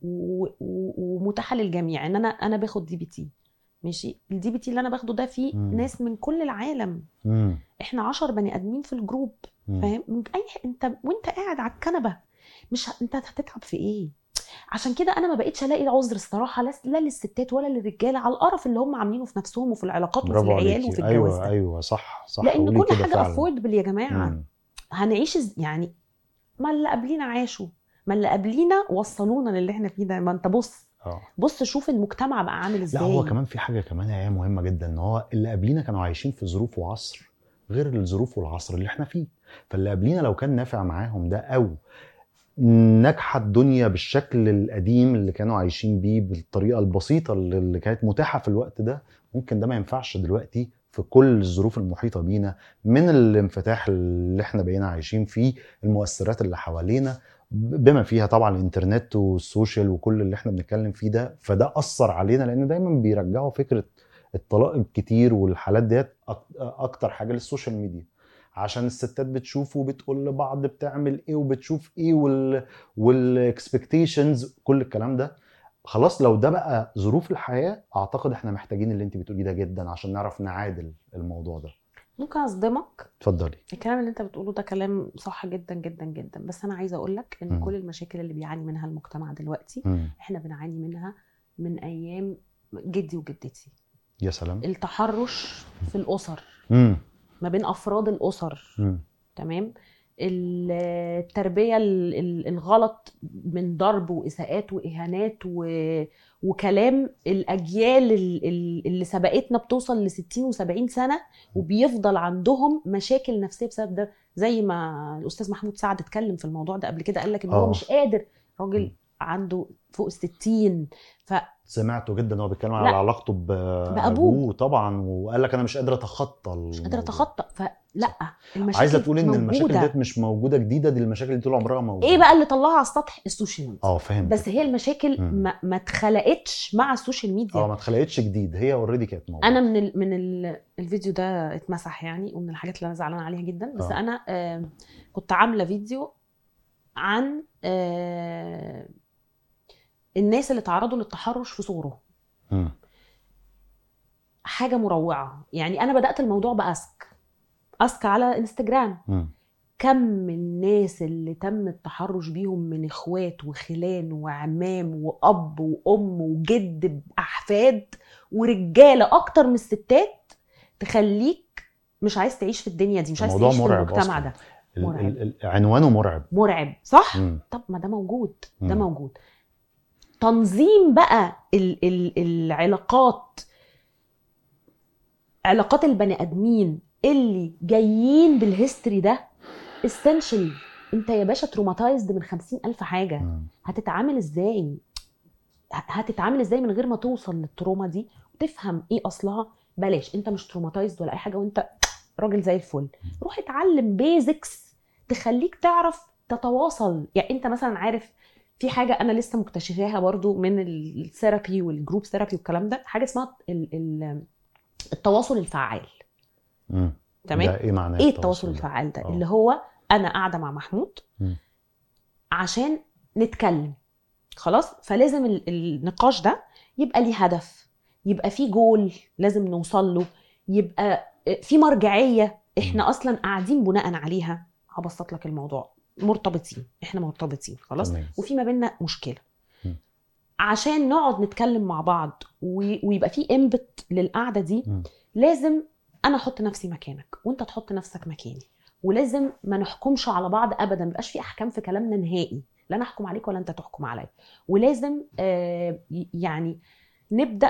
ومتاحه للجميع ان انا انا باخد دي بي تي ماشي الدي بي تي اللي انا باخده ده فيه مم. ناس من كل العالم مم. احنا عشر بني ادمين في الجروب مم. فاهم من اي ح- انت وانت قاعد على الكنبه مش ه... انت هتتعب في ايه عشان كده انا ما بقتش الاقي عذر الصراحه لا, لا للستات ولا للرجاله على القرف اللي هم عاملينه في نفسهم وفي العلاقات وفي برافو العيال عليكي وفي الجواز ايوه ده. ايوه صح صح لان قولي كل كده حاجه فعلا. افوردبل يا جماعه مم. هنعيش إز- يعني ما اللي قبلينا عاشوا ما اللي قبلينا وصلونا للي احنا فيه ده ما انت بص اه بص شوف المجتمع بقى عامل لا ازاي هو كمان في حاجه كمان هي مهمه جدا ان هو اللي قبلينا كانوا عايشين في ظروف وعصر غير الظروف والعصر اللي احنا فيه فاللي قبلينا لو كان نافع معاهم ده او ناجحه الدنيا بالشكل القديم اللي كانوا عايشين بيه بالطريقه البسيطه اللي اللي كانت متاحه في الوقت ده ممكن ده ما ينفعش دلوقتي في كل الظروف المحيطه بينا من الانفتاح اللي احنا بقينا عايشين فيه المؤثرات اللي حوالينا بما فيها طبعا الانترنت والسوشيال وكل اللي احنا بنتكلم فيه ده فده اثر علينا لان دايما بيرجعوا فكره الطلاق الكتير والحالات ديت أك- اكتر حاجه للسوشيال ميديا عشان الستات بتشوف وبتقول لبعض بتعمل ايه وبتشوف ايه وال والاكسبكتيشنز كل الكلام ده خلاص لو ده بقى ظروف الحياه اعتقد احنا محتاجين اللي انت بتقوليه ده جدا عشان نعرف نعادل الموضوع ده ممكن اصدمك اتفضلي الكلام اللي انت بتقوله ده كلام صح جدا جدا جدا بس انا عايزه اقول لك ان مم. كل المشاكل اللي بيعاني منها المجتمع دلوقتي مم. احنا بنعاني منها من ايام جدي وجدتي يا سلام التحرش في الاسر مم. ما بين افراد الاسر مم. تمام ال- التربيه ال- ال- الغلط من ضرب واساءات واهانات و... وكلام الاجيال ال- ال- اللي سبقتنا بتوصل ل 60 و70 سنه وبيفضل عندهم مشاكل نفسيه بسبب ده زي ما الاستاذ محمود سعد اتكلم في الموضوع ده قبل كده قال لك ان هو آه. مش قادر راجل عنده فوق ال 60 ف سمعته جدا هو بيتكلم لا. على علاقته ب- بأبوه. بابوه طبعا وقال لك انا مش قادر اتخطى مش قادر الموضوع. اتخطى فلا المشاكل عايزه تقول ان موجودة. المشاكل ديت مش موجوده جديده دي المشاكل اللي طول عمرها موجوده ايه بقى اللي طلعها على السطح السوشيال ميديا اه فهمت بس هي المشاكل مم. ما, ما اتخلقتش مع السوشيال ميديا اه ما اتخلقتش جديد هي اوريدي كانت موجوده انا من ال من ال الفيديو ده اتمسح يعني ومن الحاجات اللي انا زعلانه عليها جدا بس آه. انا آه كنت عامله فيديو عن آه الناس اللي تعرضوا للتحرش في صوره مم. حاجه مروعه يعني انا بدات الموضوع باسك اسك على انستجرام مم. كم من الناس اللي تم التحرش بيهم من اخوات وخلان وعمام واب وام وجد باحفاد ورجاله اكتر من الستات تخليك مش عايز تعيش في الدنيا دي مش عايز الموضوع تعيش في مرعب المجتمع أصلاً. ده ال- مرعب. ال- ال- عنوانه مرعب مرعب صح مم. طب ما ده موجود ده مم. موجود تنظيم بقى ال ال العلاقات علاقات البني ادمين اللي جايين بالهيستوري ده essential انت يا باشا تروماتايزد من خمسين الف حاجه مم. هتتعامل ازاي ه- هتتعامل ازاي من غير ما توصل للتروما دي وتفهم ايه اصلها بلاش انت مش تروماتايزد ولا اي حاجه وانت راجل زي الفل روح اتعلم بيزكس تخليك تعرف تتواصل يعني انت مثلا عارف في حاجه انا لسه مكتشفاها برضو من ال- الثيرابي والجروب ثيرابي والكلام ده حاجه اسمها ال- ال- التواصل الفعال مم. تمام ده ايه معناه ايه التواصل ده؟ الفعال ده آه. اللي هو انا قاعده مع محمود مم. عشان نتكلم خلاص فلازم ال- النقاش ده يبقى ليه هدف يبقى فيه جول لازم نوصل له يبقى في مرجعيه احنا اصلا قاعدين بناء عليها هبسط لك الموضوع مرتبطين احنا مرتبطين خلاص تمام. وفي ما بيننا مشكله مم. عشان نقعد نتكلم مع بعض و- ويبقى في انبت للقعده دي مم. لازم انا احط نفسي مكانك وانت تحط نفسك مكاني ولازم ما نحكمش على بعض ابدا ما يبقاش في احكام في كلامنا نهائي لا انا احكم عليك ولا انت تحكم عليا ولازم آه ي- يعني نبدا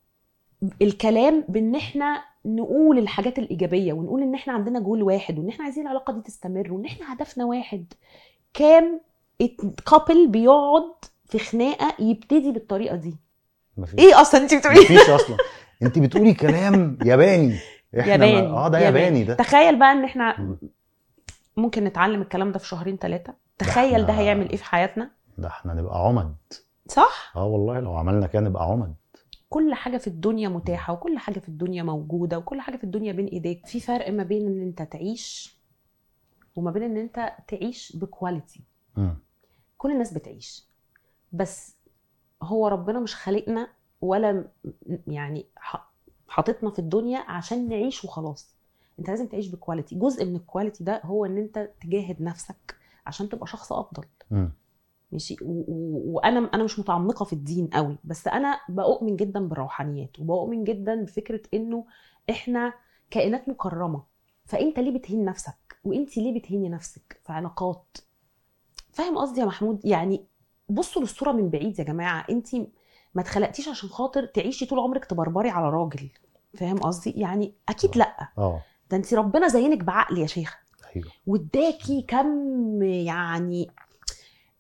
الكلام بان احنا نقول الحاجات الايجابيه ونقول ان احنا عندنا جول واحد وان احنا عايزين العلاقه دي تستمر وان احنا هدفنا واحد كام كابل بيقعد في خناقه يبتدي بالطريقه دي مفيش ايه اصلا انت بتقولي مفيش اصلا انت بتقولي كلام ياباني احنا ما- ياباني اه ده ياباني ده تخيل بقى ان احنا مم. ممكن نتعلم الكلام ده في شهرين ثلاثه تخيل ده إحنا- هيعمل ايه في حياتنا ده احنا نبقى عمد صح اه والله لو عملنا كده نبقى عمد كل حاجه في الدنيا متاحه وكل حاجه في الدنيا موجوده وكل حاجه في الدنيا بين ايديك في فرق ما بين ان انت تعيش وما بين ان انت تعيش بكواليتي مم. كل الناس بتعيش بس هو ربنا مش خالقنا ولا م- يعني ح- حاططنا في الدنيا عشان نعيش وخلاص انت لازم تعيش بكواليتي جزء من الكواليتي ده هو ان انت تجاهد نفسك عشان تبقى شخص افضل مم. ماشي و- و- وانا انا مش متعمقه في الدين قوي بس انا بؤمن جدا بالروحانيات وبؤمن جدا بفكره انه احنا كائنات مكرمه فانت ليه بتهين نفسك وانت ليه بتهيني نفسك في علاقات فاهم قصدي يا محمود يعني بصوا للصوره من بعيد يا جماعه انت ما اتخلقتيش عشان خاطر تعيشي طول عمرك تبربري على راجل فاهم قصدي يعني اكيد لا اه ده انت ربنا زينك بعقل يا شيخه ايوه واداكي كم يعني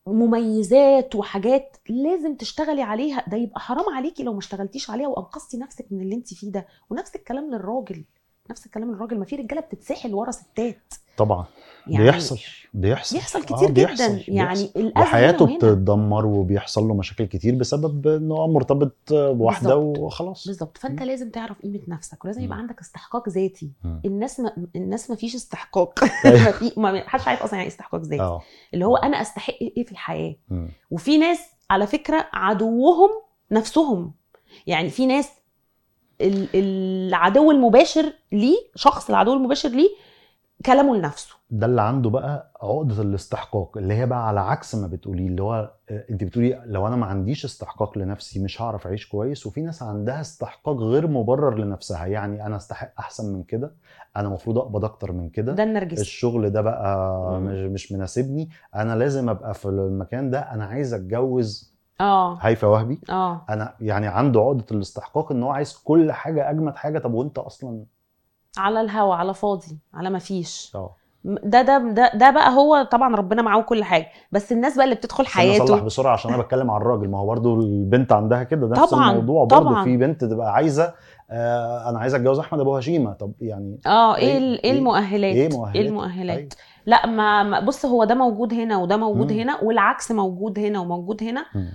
مميزات وحاجات لازم تشتغلي عليها ده يبقى حرام عليكي لو ما اشتغلتيش عليها وانقذتي نفسك من اللي انت فيه ده ونفس الكلام للراجل نفس الكلام للراجل ما في رجاله بتتسحل ورا ستات طبعا يعني بيحصل بيحصل بيحصل آه، كتير بيحصل، جدا بيحصل. يعني الاذى وحياته هنا وهنا. بتتدمر وبيحصل له مشاكل كتير بسبب انه هو مرتبط بواحده بالظبط. وخلاص بالظبط فانت مم. لازم تعرف قيمه نفسك ولازم يبقى مم. عندك استحقاق ذاتي مم. الناس ما الناس ما فيش استحقاق أيوة. ما في ما حدش عارف اصلا يعني إيه استحقاق ذاتي اه اللي هو انا استحق ايه في الحياه مم. وفي ناس على فكره عدوهم نفسهم يعني في ناس ال- العدو المباشر ليه شخص العدو المباشر ليه كلامه لنفسه ده اللي عنده بقى عقدة الاستحقاق اللي هي بقى على عكس ما بتقولي اللي هو آه، انت بتقولي لو انا ما عنديش استحقاق لنفسي مش هعرف اعيش كويس وفي ناس عندها استحقاق غير مبرر لنفسها يعني انا استحق احسن من كده انا المفروض اقبض اكتر من كده ده النرجسي الشغل ده بقى مم. مش مش مناسبني انا لازم ابقى في المكان ده انا عايز اتجوز اه هيفا وهبي اه انا يعني عنده عقدة الاستحقاق ان هو عايز كل حاجة اجمد حاجة طب وانت اصلا على الهوا على فاضي على ما فيش اه ده ده ده ده بقى هو طبعا ربنا معاه كل حاجه بس الناس بقى اللي بتدخل استنى اصلح حياته بسرعه عشان انا بتكلم عن الراجل ما هو برضو البنت عندها كده نفس طبعاً، الموضوع برضو طبعاً. في بنت تبقى عايزه آه انا عايزه اتجوز احمد ابو هشيمه طب يعني اه ايه إيه- ال- إيه- ايه المؤهلات ايه مؤهلات ايه المؤهلات لا ما ما- بص هو ده موجود هنا وده موجود مم. هنا والعكس موجود هنا وموجود هنا مم.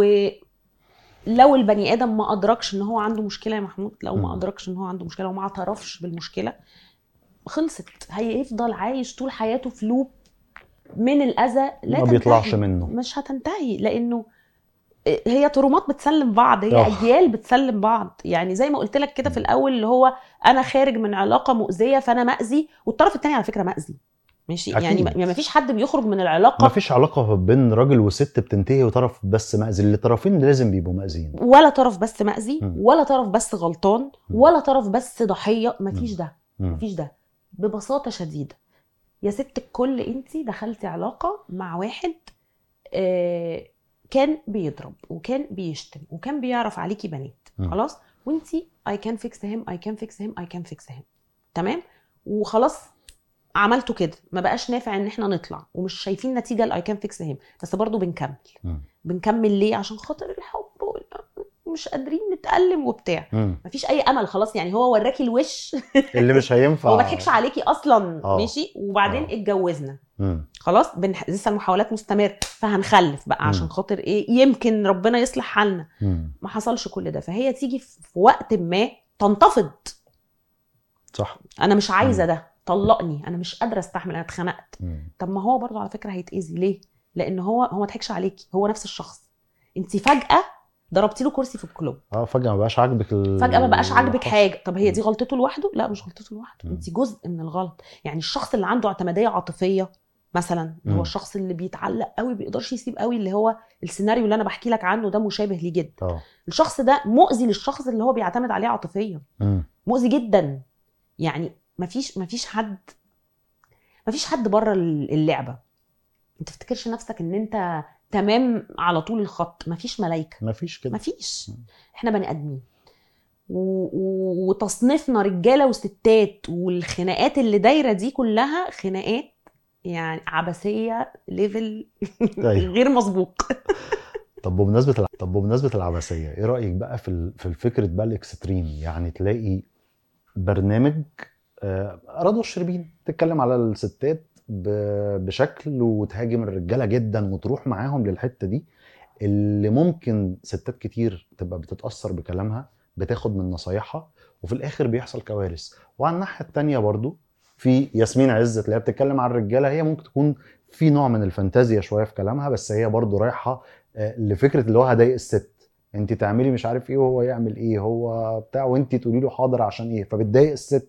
ولو البني ادم ما ادركش ان هو عنده مشكله يا محمود لو ما مم. ادركش ان هو عنده مشكله وما اعترفش بالمشكله خلصت هيفضل عايش طول حياته في لوب من الاذى لا ما بيطلعش تنتهي. منه مش هتنتهي لانه هي ترومات بتسلم بعض هي آه. اجيال بتسلم بعض يعني زي ما قلت لك كده في الاول اللي هو انا خارج من علاقه مؤذيه فانا مأذي والطرف الثاني على فكره مأذي ماشي أكيد. يعني ما ما فيش حد بيخرج من العلاقه ما فيش علاقه بين راجل وست بتنتهي وطرف بس مأذي الطرفين لازم بيبقوا مأذيين ولا طرف بس مأذي مم. ولا طرف بس غلطان مم. ولا طرف بس ضحيه مفيش مم. ده مم. مفيش ده ببساطه شديده يا ست الكل انت دخلتي علاقه مع واحد آه، كان بيضرب وكان بيشتم وكان بيعرف عليكي بنات مم. خلاص وانت اي كان فيكس هيم اي كان فيكس هيم اي كان فيكس هيم تمام وخلاص عملتوا كده ما بقاش نافع ان احنا نطلع ومش شايفين نتيجه لاي كان فيكس هيم بس برضو بنكمل مم. بنكمل ليه عشان خاطر الحب وال- مش قادرين نتألم وبتاع مم. مفيش اي امل خلاص يعني هو وراكي الوش اللي مش هينفع هو ما ضحكش عليكي اصلا آه. ماشي وبعدين آه. اتجوزنا مم. خلاص بنح... لسه المحاولات مستمره فهنخلف بقى مم. عشان خاطر ايه يمكن ربنا يصلح حالنا مم. ما حصلش كل ده فهي تيجي في في وقت ما تنتفض صح انا مش عايزه مم. ده طلقني انا مش قادره استحمل انا اتخنقت مم. طب ما هو برضو على فكره هيتاذي ليه لان هو هو ما ضحكش عليكي هو نفس الشخص انت فجاه ضربتي له كرسي في الكلوب اه فجاه ما بقاش عاجبك ال... فجاه ما بقاش عاجبك الحس. حاجه طب هي دي مم. غلطته لوحده لا مش غلطته لوحده مم. انت جزء من الغلط يعني الشخص اللي عنده اعتماديه عاطفيه مثلا اللي مم. هو الشخص اللي بيتعلق قوي بيقدرش يسيب قوي اللي هو السيناريو اللي انا بحكي لك عنه ده مشابه ليه جدا اه الشخص ده مؤذي للشخص اللي هو بيعتمد عليه عاطفيا مم. مؤذي جدا يعني مفيش مفيش حد مفيش حد بره اللعبه ما تفتكرش نفسك ان انت تمام على طول الخط مفيش ملايكه مفيش كده مفيش مم. احنا بني ادمين و... و... وتصنيفنا رجاله وستات والخناقات اللي دايره دي كلها خناقات يعني عبثيه ليفل أيوة. غير مسبوق طب بمناسبه الع... طب بمناسبه العبثيه ايه رايك بقى في ال... في الفكره بقى الاكستريم يعني تلاقي برنامج آه، رضوى الشربين تتكلم على الستات ب... بشكل وتهاجم الرجاله جدا وتروح معاهم للحته دي اللي ممكن ستات كتير تبقى بتتاثر بكلامها بتاخد من نصايحها وفي الاخر بيحصل كوارث وعلى الناحيه التانيه برضو في ياسمين عزت اللي هي بتتكلم عن الرجاله هي ممكن تكون في نوع من الفانتازيا شويه في كلامها بس هي برضو رايحه آه، لفكره اللي هو هضايق الست انت تعملي مش عارف ايه وهو يعمل ايه هو بتاع وانت تقولي له حاضر عشان ايه فبتضايق الست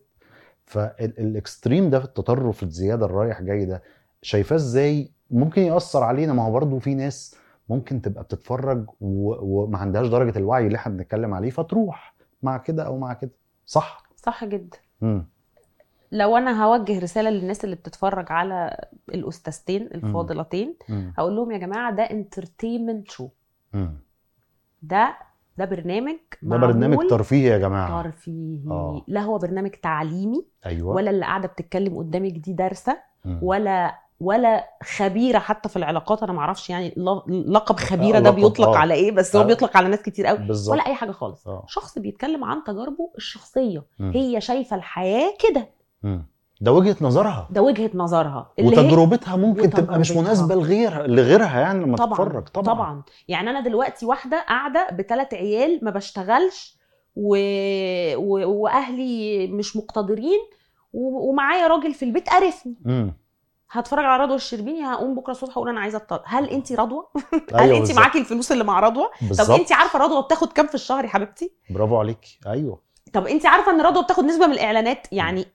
فالاكستريم ده في التطرف الزياده الرايح جاي ده شايفاه ازاي ممكن ياثر علينا ما هو برضو في ناس ممكن تبقى بتتفرج و... وما عندهاش درجه الوعي اللي احنا بنتكلم عليه فتروح مع كده او مع كده صح صح جدا امم لو انا هوجه رساله للناس اللي بتتفرج على الاستاذتين الفاضلتين هقول لهم يا جماعه ده انترتينمنت شو امم ده ده برنامج ده برنامج معمول ترفيهي يا جماعه ترفيهي آه. لا هو برنامج تعليمي ايوه ولا اللي قاعده بتتكلم قدامك دي دارسه مم. ولا ولا خبيره حتى في العلاقات انا ما اعرفش يعني ل- لقب خبيره آه، ده لقب، بيطلق آه. على ايه بس هو آه. بيطلق على ناس كتير قوي بالظبط ولا اي حاجه خالص اه شخص بيتكلم عن تجاربه الشخصيه مم. هي شايفه الحياه كده مم. ده وجهه نظرها ده وجهه نظرها اللي هي وتجربتها ممكن تبقى مش وتجربتها. مناسبه لغيرها لغيرها يعني لما طبعا تتفرج طبعا, طبعا طبعا يعني انا دلوقتي واحده قاعده بثلاث عيال ما بشتغلش و... و... واهلي مش مقتدرين و... ومعايا راجل في البيت قرفني مم. هتفرج على رضوى الشربيني هقوم بكره الصبح اقول انا عايزه اطلق هل انت رضوى هل ايوه انت بالظبط. معاكي الفلوس اللي مع رضوى طب بالظبط انت عارفه رضوى بتاخد كام في الشهر يا حبيبتي برافو عليك ايوه طب انت عارفه ان رضوى بتاخد نسبه من الاعلانات يعني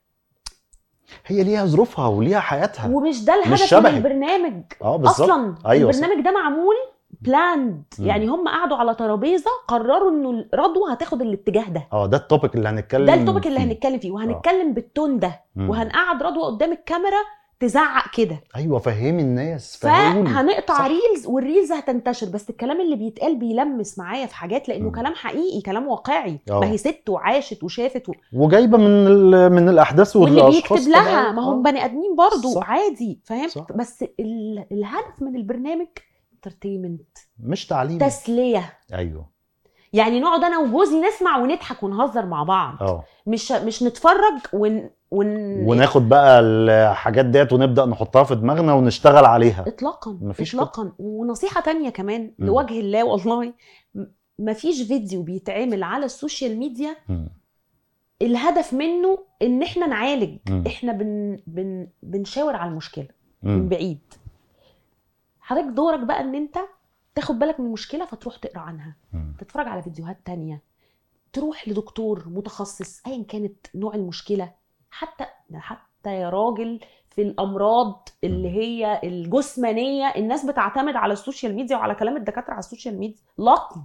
هي ليها ظروفها وليها حياتها ومش ده الهدف من شبهك. البرنامج اه بالظبط اصلا أيوة، البرنامج ده معمول بلاند مم. يعني هم قعدوا على ترابيزه قرروا انه رضوى هتاخد الاتجاه ده اه ده التوبيك اللي هنتكلم ده التوبيك اللي فيه. هنتكلم فيه وهنتكلم بالتون ده مم. وهنقعد رضوى قدام الكاميرا تزعق كده ايوه فهمي الناس فهموني فهنقطع صح. ريلز والريلز هتنتشر بس الكلام اللي بيتقال بيلمس معايا في حاجات لانه مم. كلام حقيقي كلام واقعي آه. ما هي ست وعاشت وشافت و... وجايبه من ال- من الاحداث واللي والاشخاص بيكتب لها طبعاً. ما هم آه. بني ادمين برضو صح. عادي فاهم صح. بس ال... الهدف من البرنامج انترتينمنت مش تعليم تسليه ايوه يعني نقعد انا وجوزي نسمع ونضحك ونهزر مع بعض اه مش مش نتفرج ون... ون... وناخد بقى الحاجات ديت ونبدا نحطها في دماغنا ونشتغل عليها اطلاقا مفيش اطلاقا ونصيحه تانية كمان مم. لوجه الله والله م- مفيش فيديو بيتعمل على السوشيال ميديا مم. الهدف منه ان احنا نعالج مم. احنا بن... بن... بنشاور على المشكله من مم. بعيد حضرتك دورك بقى ان انت تاخد بالك من المشكله فتروح تقرا عنها مم. تتفرج على فيديوهات تانية تروح لدكتور متخصص ايا كانت نوع المشكله حتى حتى يا راجل في الامراض اللي هي الجسمانيه الناس بتعتمد على السوشيال ميديا وعلى كلام الدكاتره على السوشيال ميديا لطم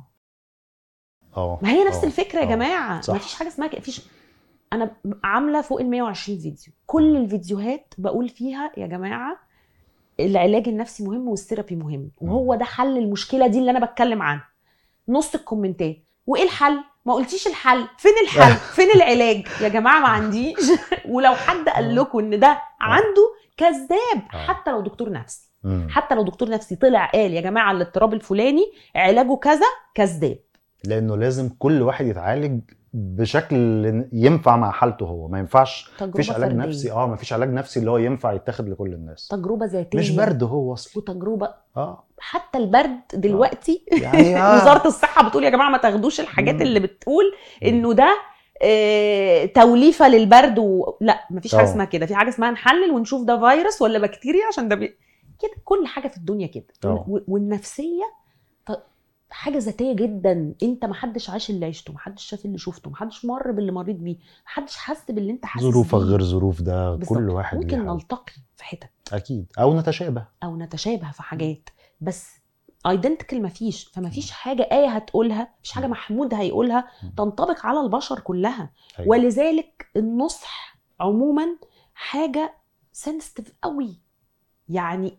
اه ما هي نفس آه. الفكره يا آه. جماعه صح. ما فيش حاجه اسمها كده فيش انا عامله فوق ال 120 فيديو كل الفيديوهات بقول فيها يا جماعه العلاج النفسي مهم والثيرابي مهم وهو ده حل المشكله دي اللي انا بتكلم عنها نص الكومنتات وايه الحل ما قلتيش الحل فين الحل فين العلاج يا جماعه ما عنديش ولو حد قال لكم ان ده عنده كذاب آه. حتى لو دكتور نفسي مم. حتى لو دكتور نفسي طلع قال يا جماعه الاضطراب الفلاني علاجه كذا كذاب لانه لازم كل واحد يتعالج بشكل ينفع مع حالته هو ما ينفعش تجربه مفيش علاج فردية. نفسي اه مفيش علاج نفسي اللي هو ينفع يتاخد لكل الناس تجربه ذاتيه مش برد هو اصلا وتجربه اه حتى البرد دلوقتي يعني آه. وزاره الصحه بتقول يا جماعه ما تاخدوش الحاجات مم. اللي بتقول انه ده آه، توليفه للبرد و... لا مفيش حاجه آه. اسمها كده في حاجه اسمها نحلل ونشوف ده فيروس ولا بكتيريا عشان ده بي... كده كل حاجه في الدنيا كده آه. و... والنفسيه ط- حاجه ذاتيه جدا انت ما حدش عاش اللي عشته ما حدش شاف اللي شفته ما حدش مر باللي مريت بيه ما حدش حس باللي انت حاسس ظروفك بيه. غير ظروف ده بالظبط. كل واحد ليه ممكن حاله. نلتقي في حتت اكيد او نتشابه او نتشابه في حاجات بس ايدنتيكال مفيش فمفيش حاجه ايه هتقولها مفيش حاجه محمود هيقولها تنطبق على البشر كلها أيوة. ولذلك النصح عموما حاجه سنسيتيف قوي يعني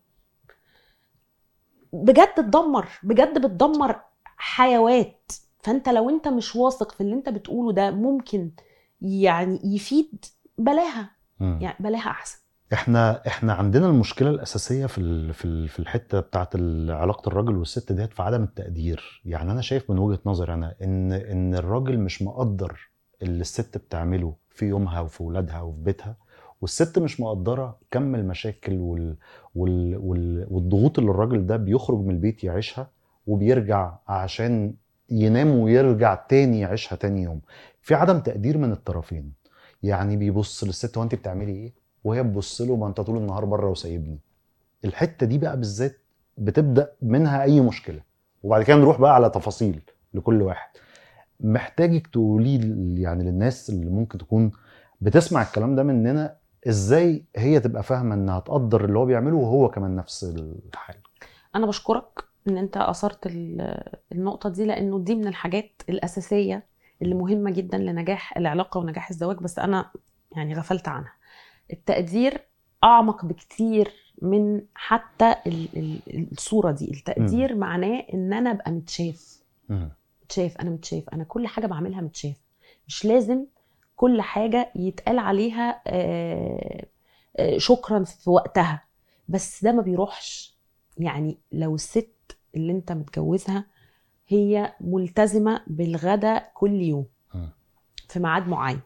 بجد تدمر بجد بتدمر حيوات فانت لو انت مش واثق في اللي انت بتقوله ده ممكن يعني يفيد بلاها مم. يعني بلاها احسن احنا احنا عندنا المشكله الاساسيه في ال- في ال- في الحته بتاعت ال- علاقه الراجل والست ديت في عدم التقدير يعني انا شايف من وجهه نظري انا ان ان الراجل مش مقدر اللي الست بتعمله في يومها وفي ولادها وفي بيتها والست مش مقدره كم المشاكل وال وال وال والضغوط اللي الراجل ده بيخرج من البيت يعيشها وبيرجع عشان ينام ويرجع تاني يعيشها تاني يوم في عدم تقدير من الطرفين يعني بيبص للست وانت بتعملي ايه وهي تبص له ما انت طول النهار بره وسايبني الحته دي بقى بالذات بتبدا منها اي مشكله وبعد كده نروح بقى على تفاصيل لكل واحد محتاجك تقولي ل- يعني للناس اللي ممكن تكون بتسمع الكلام ده مننا ازاي هي تبقى فاهمه انها تقدر اللي هو بيعمله وهو كمان نفس الحاجه انا بشكرك ان انت اثرت ال- النقطه دي لانه دي من الحاجات الاساسيه اللي مهمه جدا لنجاح العلاقه ونجاح الزواج بس انا يعني غفلت عنها التقدير اعمق بكتير من حتى ال- ال- الصوره دي التقدير معناه ان انا ابقى متشاف مم. متشاف انا متشاف انا كل حاجه بعملها متشاف مش لازم كل حاجه يتقال عليها آه، آه، شكرا في وقتها بس ده ما بيروحش يعني لو الست اللي انت متجوزها هي ملتزمه بالغدا كل يوم مم. في ميعاد معين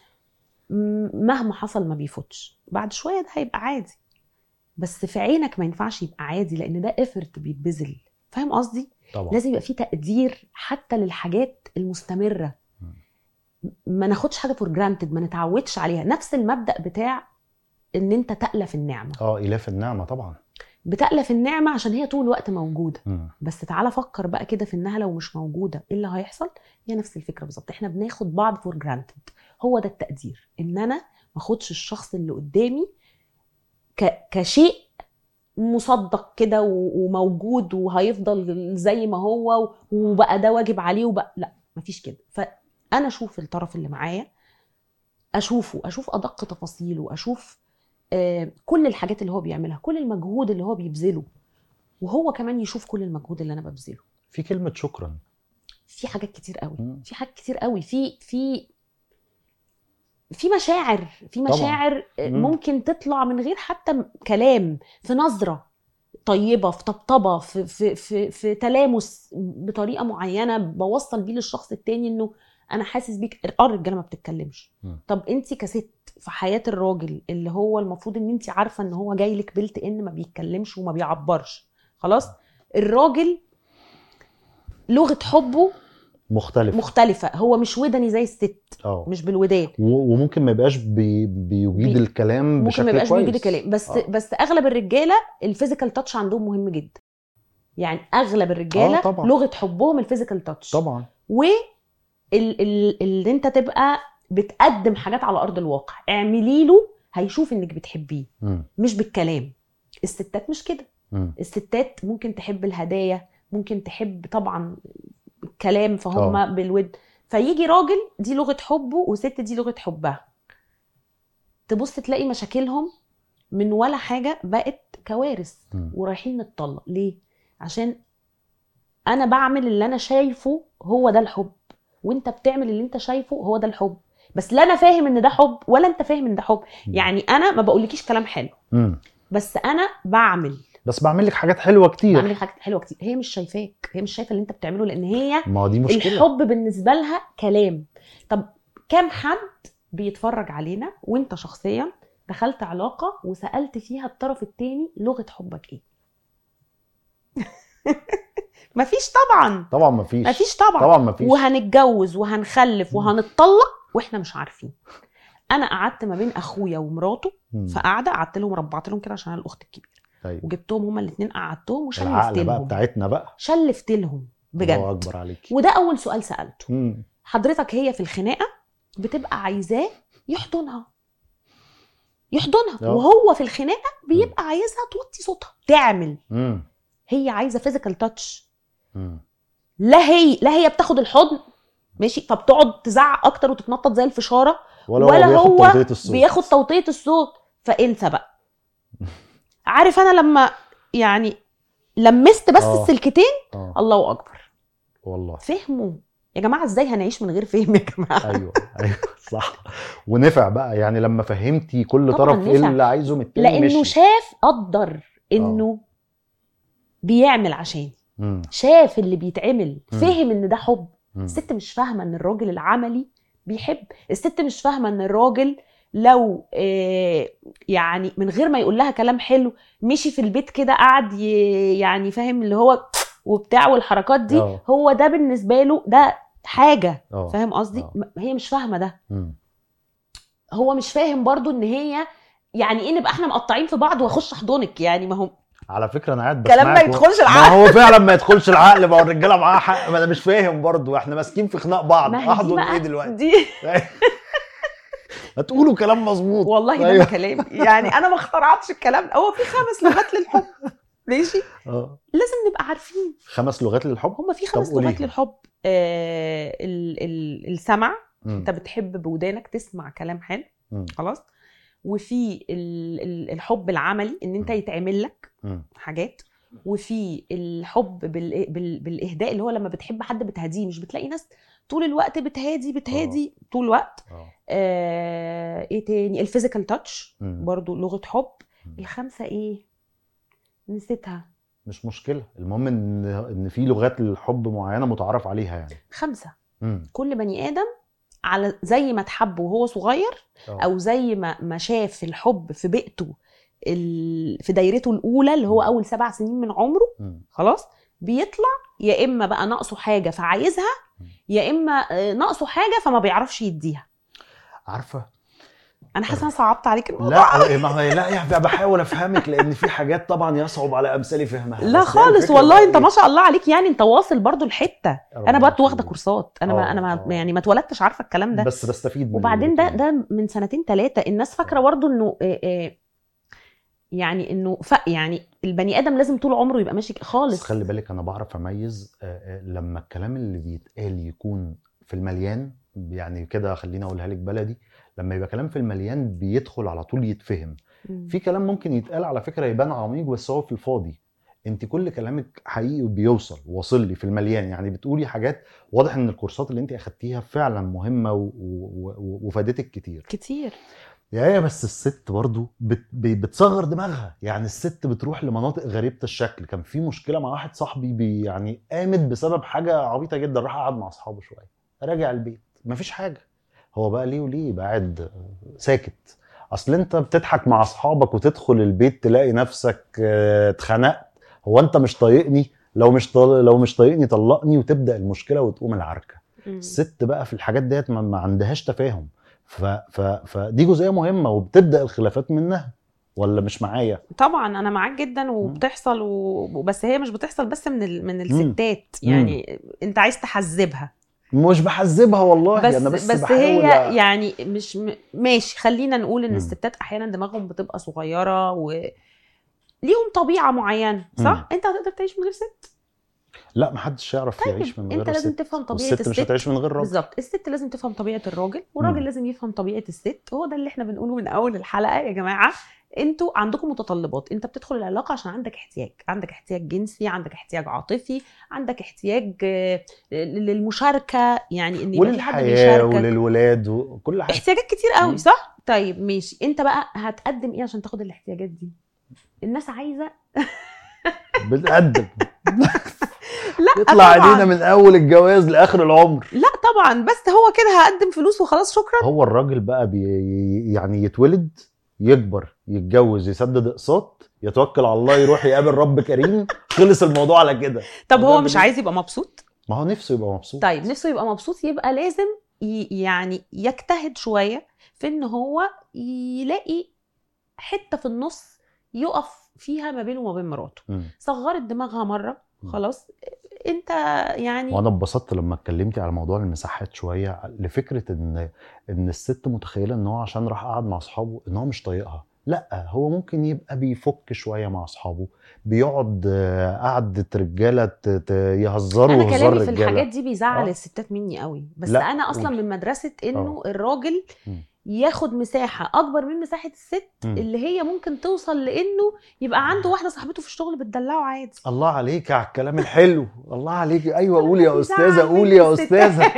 م- مهما حصل ما بيفوتش بعد شويه ده هيبقى عادي بس في عينك ما ينفعش يبقى عادي لان ده افرت بيتبذل فاهم قصدي طبعا لازم يبقى في تقدير حتى للحاجات المستمره مم. ما ناخدش حاجه فور جرانتد ما نتعودش عليها نفس المبدا بتاع ان انت تألف النعمه اه الاف النعمه طبعا بتألف النعمه عشان هي طول الوقت موجوده مم. بس تعالى فكر بقى كده في انها لو مش موجوده ايه اللي هيحصل هي نفس الفكره بالظبط احنا بناخد بعض فور جرانتد هو ده التقدير ان انا ما اخدش الشخص اللي قدامي ك... كشيء مصدق كده و- وموجود وهيفضل زي ما هو و- وبقى ده واجب عليه وبقى لا مفيش كده فانا اشوف الطرف اللي معايا اشوفه اشوف ادق تفاصيله اشوف آه، كل الحاجات اللي هو بيعملها كل المجهود اللي هو بيبذله وهو كمان يشوف كل المجهود اللي انا ببذله في كلمه شكرا في حاجات كتير قوي مم. في حاجات كتير قوي في في في مشاعر في طبعاً. مشاعر مم. ممكن تطلع من غير حتى م- كلام في نظره طيبه في طبطبه في في في, في تلامس بطريقه معينه بوصل بيه للشخص التاني انه انا حاسس بيك اه الرجاله ما بتتكلمش مم. طب انت كست في حياه الراجل اللي هو المفروض ان انت عارفه ان هو جاي لك بلت ان ما بيتكلمش وما بيعبرش خلاص الراجل لغه حبه مختلف مختلفه هو مش ودني زي الست اه مش بالودان و- وممكن ما يبقاش بي بيجيد بي- الكلام ممكن بشكل ما يبقاش كويس بيجيد الكلام بس آه. بس اغلب الرجاله الفيزيكال تاتش عندهم مهم جدا يعني اغلب الرجاله آه، طبعاً. لغه حبهم الفيزيكال تاتش طبعا و ال- ال- اللي انت تبقى بتقدم حاجات على ارض الواقع اعملي له هيشوف انك بتحبيه مم. مش بالكلام الستات مش كده مم. الستات ممكن تحب الهدايا ممكن تحب طبعا الكلام فهم آه. بالود فيجي راجل دي لغه حبه وست دي لغه حبها تبص تلاقي مشاكلهم من ولا حاجه بقت كوارث مم. ورايحين نتطلق ليه عشان انا بعمل اللي انا شايفه هو ده الحب وانت بتعمل اللي انت شايفه هو ده الحب بس لا انا فاهم ان ده حب ولا انت فاهم ان ده حب مم. يعني انا ما بقولكيش كلام حلو مم. بس انا بعمل بس بعمل لك حاجات حلوه كتير بعمل حاجات حلوه كتير هي مش شايفاك هي مش شايفه اللي انت بتعمله لان هي ما هو دي مشكله الحب بالنسبه لها كلام طب كام حد بيتفرج علينا وانت شخصيا دخلت علاقه وسالت فيها الطرف التاني لغه حبك ايه مفيش طبعا طبعا ما فيش مفيش طبعا طبعا ما فيش وهنتجوز وهنخلف مم. وهنتطلق واحنا مش عارفين انا قعدت ما بين اخويا ومراته مم. فقعده قعدت لهم ربعت لهم كده عشان انا الاخت الكبيره طيب وجبتهم هما الاثنين قعدتهم وشلفت العقله بقى لهم بتاعتنا بقى شلفت لهم الله بجد اكبر عليك وده اول سؤال سالته مم. حضرتك هي في الخناقه بتبقى عايزاه يحضنها يحضنها آه. وهو في الخناقه بيبقى عايزها توطي صوتها تعمل مم. هي عايزه فيزيكال تاتش مم. لا هي لا هي بتاخد الحضن ماشي فبتقعد تزعق اكتر وتتنطط زي الفشاره ولا, ولا هو بياخد هو توطية الصوت بياخد توطيه الصوت فانسى بقى عارف انا لما يعني لمست بس آه. السلكتين اه الله اكبر والله فهموا يا جماعه ازاي هنعيش من غير فهم يا جماعه ايوه ايوه صح ونفع بقى يعني لما فهمتي كل طبعاً طرف ايه نفع. اللي عايزه من التاني لانه مشي شاف قدر انه بيعمل عشان مم. شاف اللي بيتعمل مم. فهم ان ده حب مم. الست مش فاهمه ان الراجل العملي بيحب الست مش فاهمه ان الراجل لو آه، يعني من غير ما يقول لها كلام حلو مشي في البيت كده قعد ي- يعني فاهم اللي هو وبتاع والحركات دي آه. هو ده بالنسبه له ده حاجه اه فاهم قصدي آه. م- هي مش فاهمه ده مم. هو مش فاهم برضو ان هي يعني ايه نبقى احنا مقطعين في بعض واخش احضنك يعني ما هو على فكره انا قاعد كلام ما بسمعك و- يدخلش ما العقل هو فعلا ما يدخلش العقل ما هو الرجاله معاها حق ما انا مش فاهم برضو احنا ماسكين في خناق بعض ما هي دي احضن بقى ايه دلوقتي دي هتقولوا كلام مظبوط والله ده أيوة. أيوة. كلام يعني انا ما اخترعتش الكلام ده هو في خمس لغات للحب ماشي اه لازم نبقى عارفين خمس لغات للحب هما في خمس قوليهم. لغات للحب آه ال ال السمع مم. انت بتحب بودانك تسمع كلام حلو مم. خلاص وفي ال ال الحب العملي ان انت مم. يتعمل لك مم. حاجات وفي الحب بال... بال... بالاهداء اللي هو لما بتحب حد بتهديه مش بتلاقي ناس طول الوقت بتهادي بتهادي طول الوقت اه آه... ايه تاني الفيزيكال تاتش مم. برضو لغه حب مم. الخامسه ايه نسيتها مش مشكله المهم ان ان في لغات الحب معينه متعارف عليها يعني خمسه امم كل بني ادم على زي ما اتحب وهو صغير أو او زي ما ما شاف الحب في بيئته ال... في دايرته الاولى اللي هو اول سبع سنين من عمره خلاص بيطلع يا اما بقى ناقصه حاجه فعايزها يا اما آه، ناقصه حاجه فما بيعرفش يديها عارفه انا حاسه انا صعبت عليك الموضوع لا ما هو لا يعني بحاول افهمك لان في حاجات طبعا يصعب على امثالي فهمها لا بس هي خالص الفكرة والله بقى انت إيه؟ ما شاء الله عليك يعني انت واصل برضو الحته انا ربنا برضو واخده يخليك. كورسات انا ما آه، انا ما آه. يعني ما اتولدتش عارفه الكلام ده بس بستفيد من وبعدين ده الاتنين. ده من سنتين ثلاثه الناس فاكره برضو انه آه، آه، يعني انه ف يعني البني ادم لازم طول عمره يبقى ماشي بس خالص خلي بالك انا بعرف اميز آه، آه، لما الكلام اللي بيتقال يكون في المليان يعني كده خليني اقولها لك بلدي لما يبقى كلام في المليان بيدخل على طول يتفهم مم. في كلام ممكن يتقال على فكره يبان عميق بس هو في الفاضي انت كل كلامك حقيقي وبيوصل واصل لي في المليان يعني بتقولي حاجات واضح ان الكورسات اللي انت اخدتيها فعلا مهمه و- و- و- وفادتك كتير كتير يا هي بس الست برضو بت ب- بتصغر دماغها يعني الست بتروح لمناطق غريبة الشكل كان في مشكلة مع واحد صاحبي بي يعني قامت بسبب حاجة عبيطة جدا راح قعد مع أصحابه شوية راجع البيت مفيش حاجة هو بقى ليه وليه يبقى قاعد ساكت أصل أنت بتضحك مع أصحابك وتدخل البيت تلاقي نفسك آه، اتخنقت هو أنت مش طايقني لو مش طال... لو مش طايقني طلقني وتبدأ المشكلة وتقوم العركة مم. الست بقى في الحاجات ديت ما, ما عندهاش تفاهم ف... ف... فدي جزئيه مهمه وبتبدا الخلافات منها ولا مش معايا طبعا انا معاك جدا وبتحصل و... بس هي مش بتحصل بس من ال... من الستات مم. يعني انت عايز تحذبها مش بحذبها والله بس انا بس, بس, بس بحاول هي أ- يعني مش م... ماشي خلينا نقول ان مم. الستات احيانا دماغهم بتبقى صغيره و ليهم طبيعه معينه صح مم. انت هتقدر تعيش من غير ست لا محدش يعرف يعيش من غير انت لازم الست. تفهم طبيعه والست مش هتعيش من غير راجل بالظبط الست لازم تفهم طبيعه الراجل والراجل مم. لازم يفهم طبيعه الست هو ده اللي احنا بنقوله من اول الحلقه يا جماعه انتوا عندكم متطلبات انت بتدخل العلاقه عشان عندك احتياج عندك احتياج جنسي عندك احتياج عاطفي عندك احتياج آه، للمشاركه يعني ان يبقى في حد وللحياه بيشاركك وللولاد وكل حاجه احتياجات كتير قوي مم. صح طيب ماشي انت بقى هتقدم ايه عشان تاخد الاحتياجات دي الناس عايزه بتقدم لا يطلع طبعاً. علينا من اول الجواز لاخر العمر لا طبعا بس هو كده هقدم فلوس وخلاص شكرا هو الراجل بقى بي يعني يتولد يكبر يتجوز يسدد اقساط يتوكل على الله يروح يقابل رب كريم خلص الموضوع على كده طب هو الراجل مش ده- عايز يبقى مبسوط ما هو نفسه يبقى مبسوط طيب نفسه يبقى مبسوط يبقى لازم ي- يعني يجتهد شويه في ان هو يلاقي حته في النص يقف فيها ما بينه وما بين مراته مم. صغرت دماغها مره مم. خلاص انت يعني وانا اتبسطت لما اتكلمتي على موضوع المساحات شويه لفكره ان ان الست متخيله ان هو عشان راح قعد مع اصحابه ان هو مش طايقها لا هو ممكن يبقى بيفك شويه مع اصحابه بيقعد آه، قعده رجاله ت- ت- يهزروا انا هزار كلامي في رجاله الحاجات دي بيزعل آه. الستات مني قوي بس لا، انا اصلا قولي. من مدرسه انه الراجل مم. ياخد مساحه اكبر من مساحه الست مم. اللي هي ممكن توصل لانه يبقى عنده واحده صاحبته في الشغل بتدلعه عادي الله عليك على الكلام الحلو الله عليك ايوه قولي يا بيزعل استاذه مني قولي يا الستات. استاذه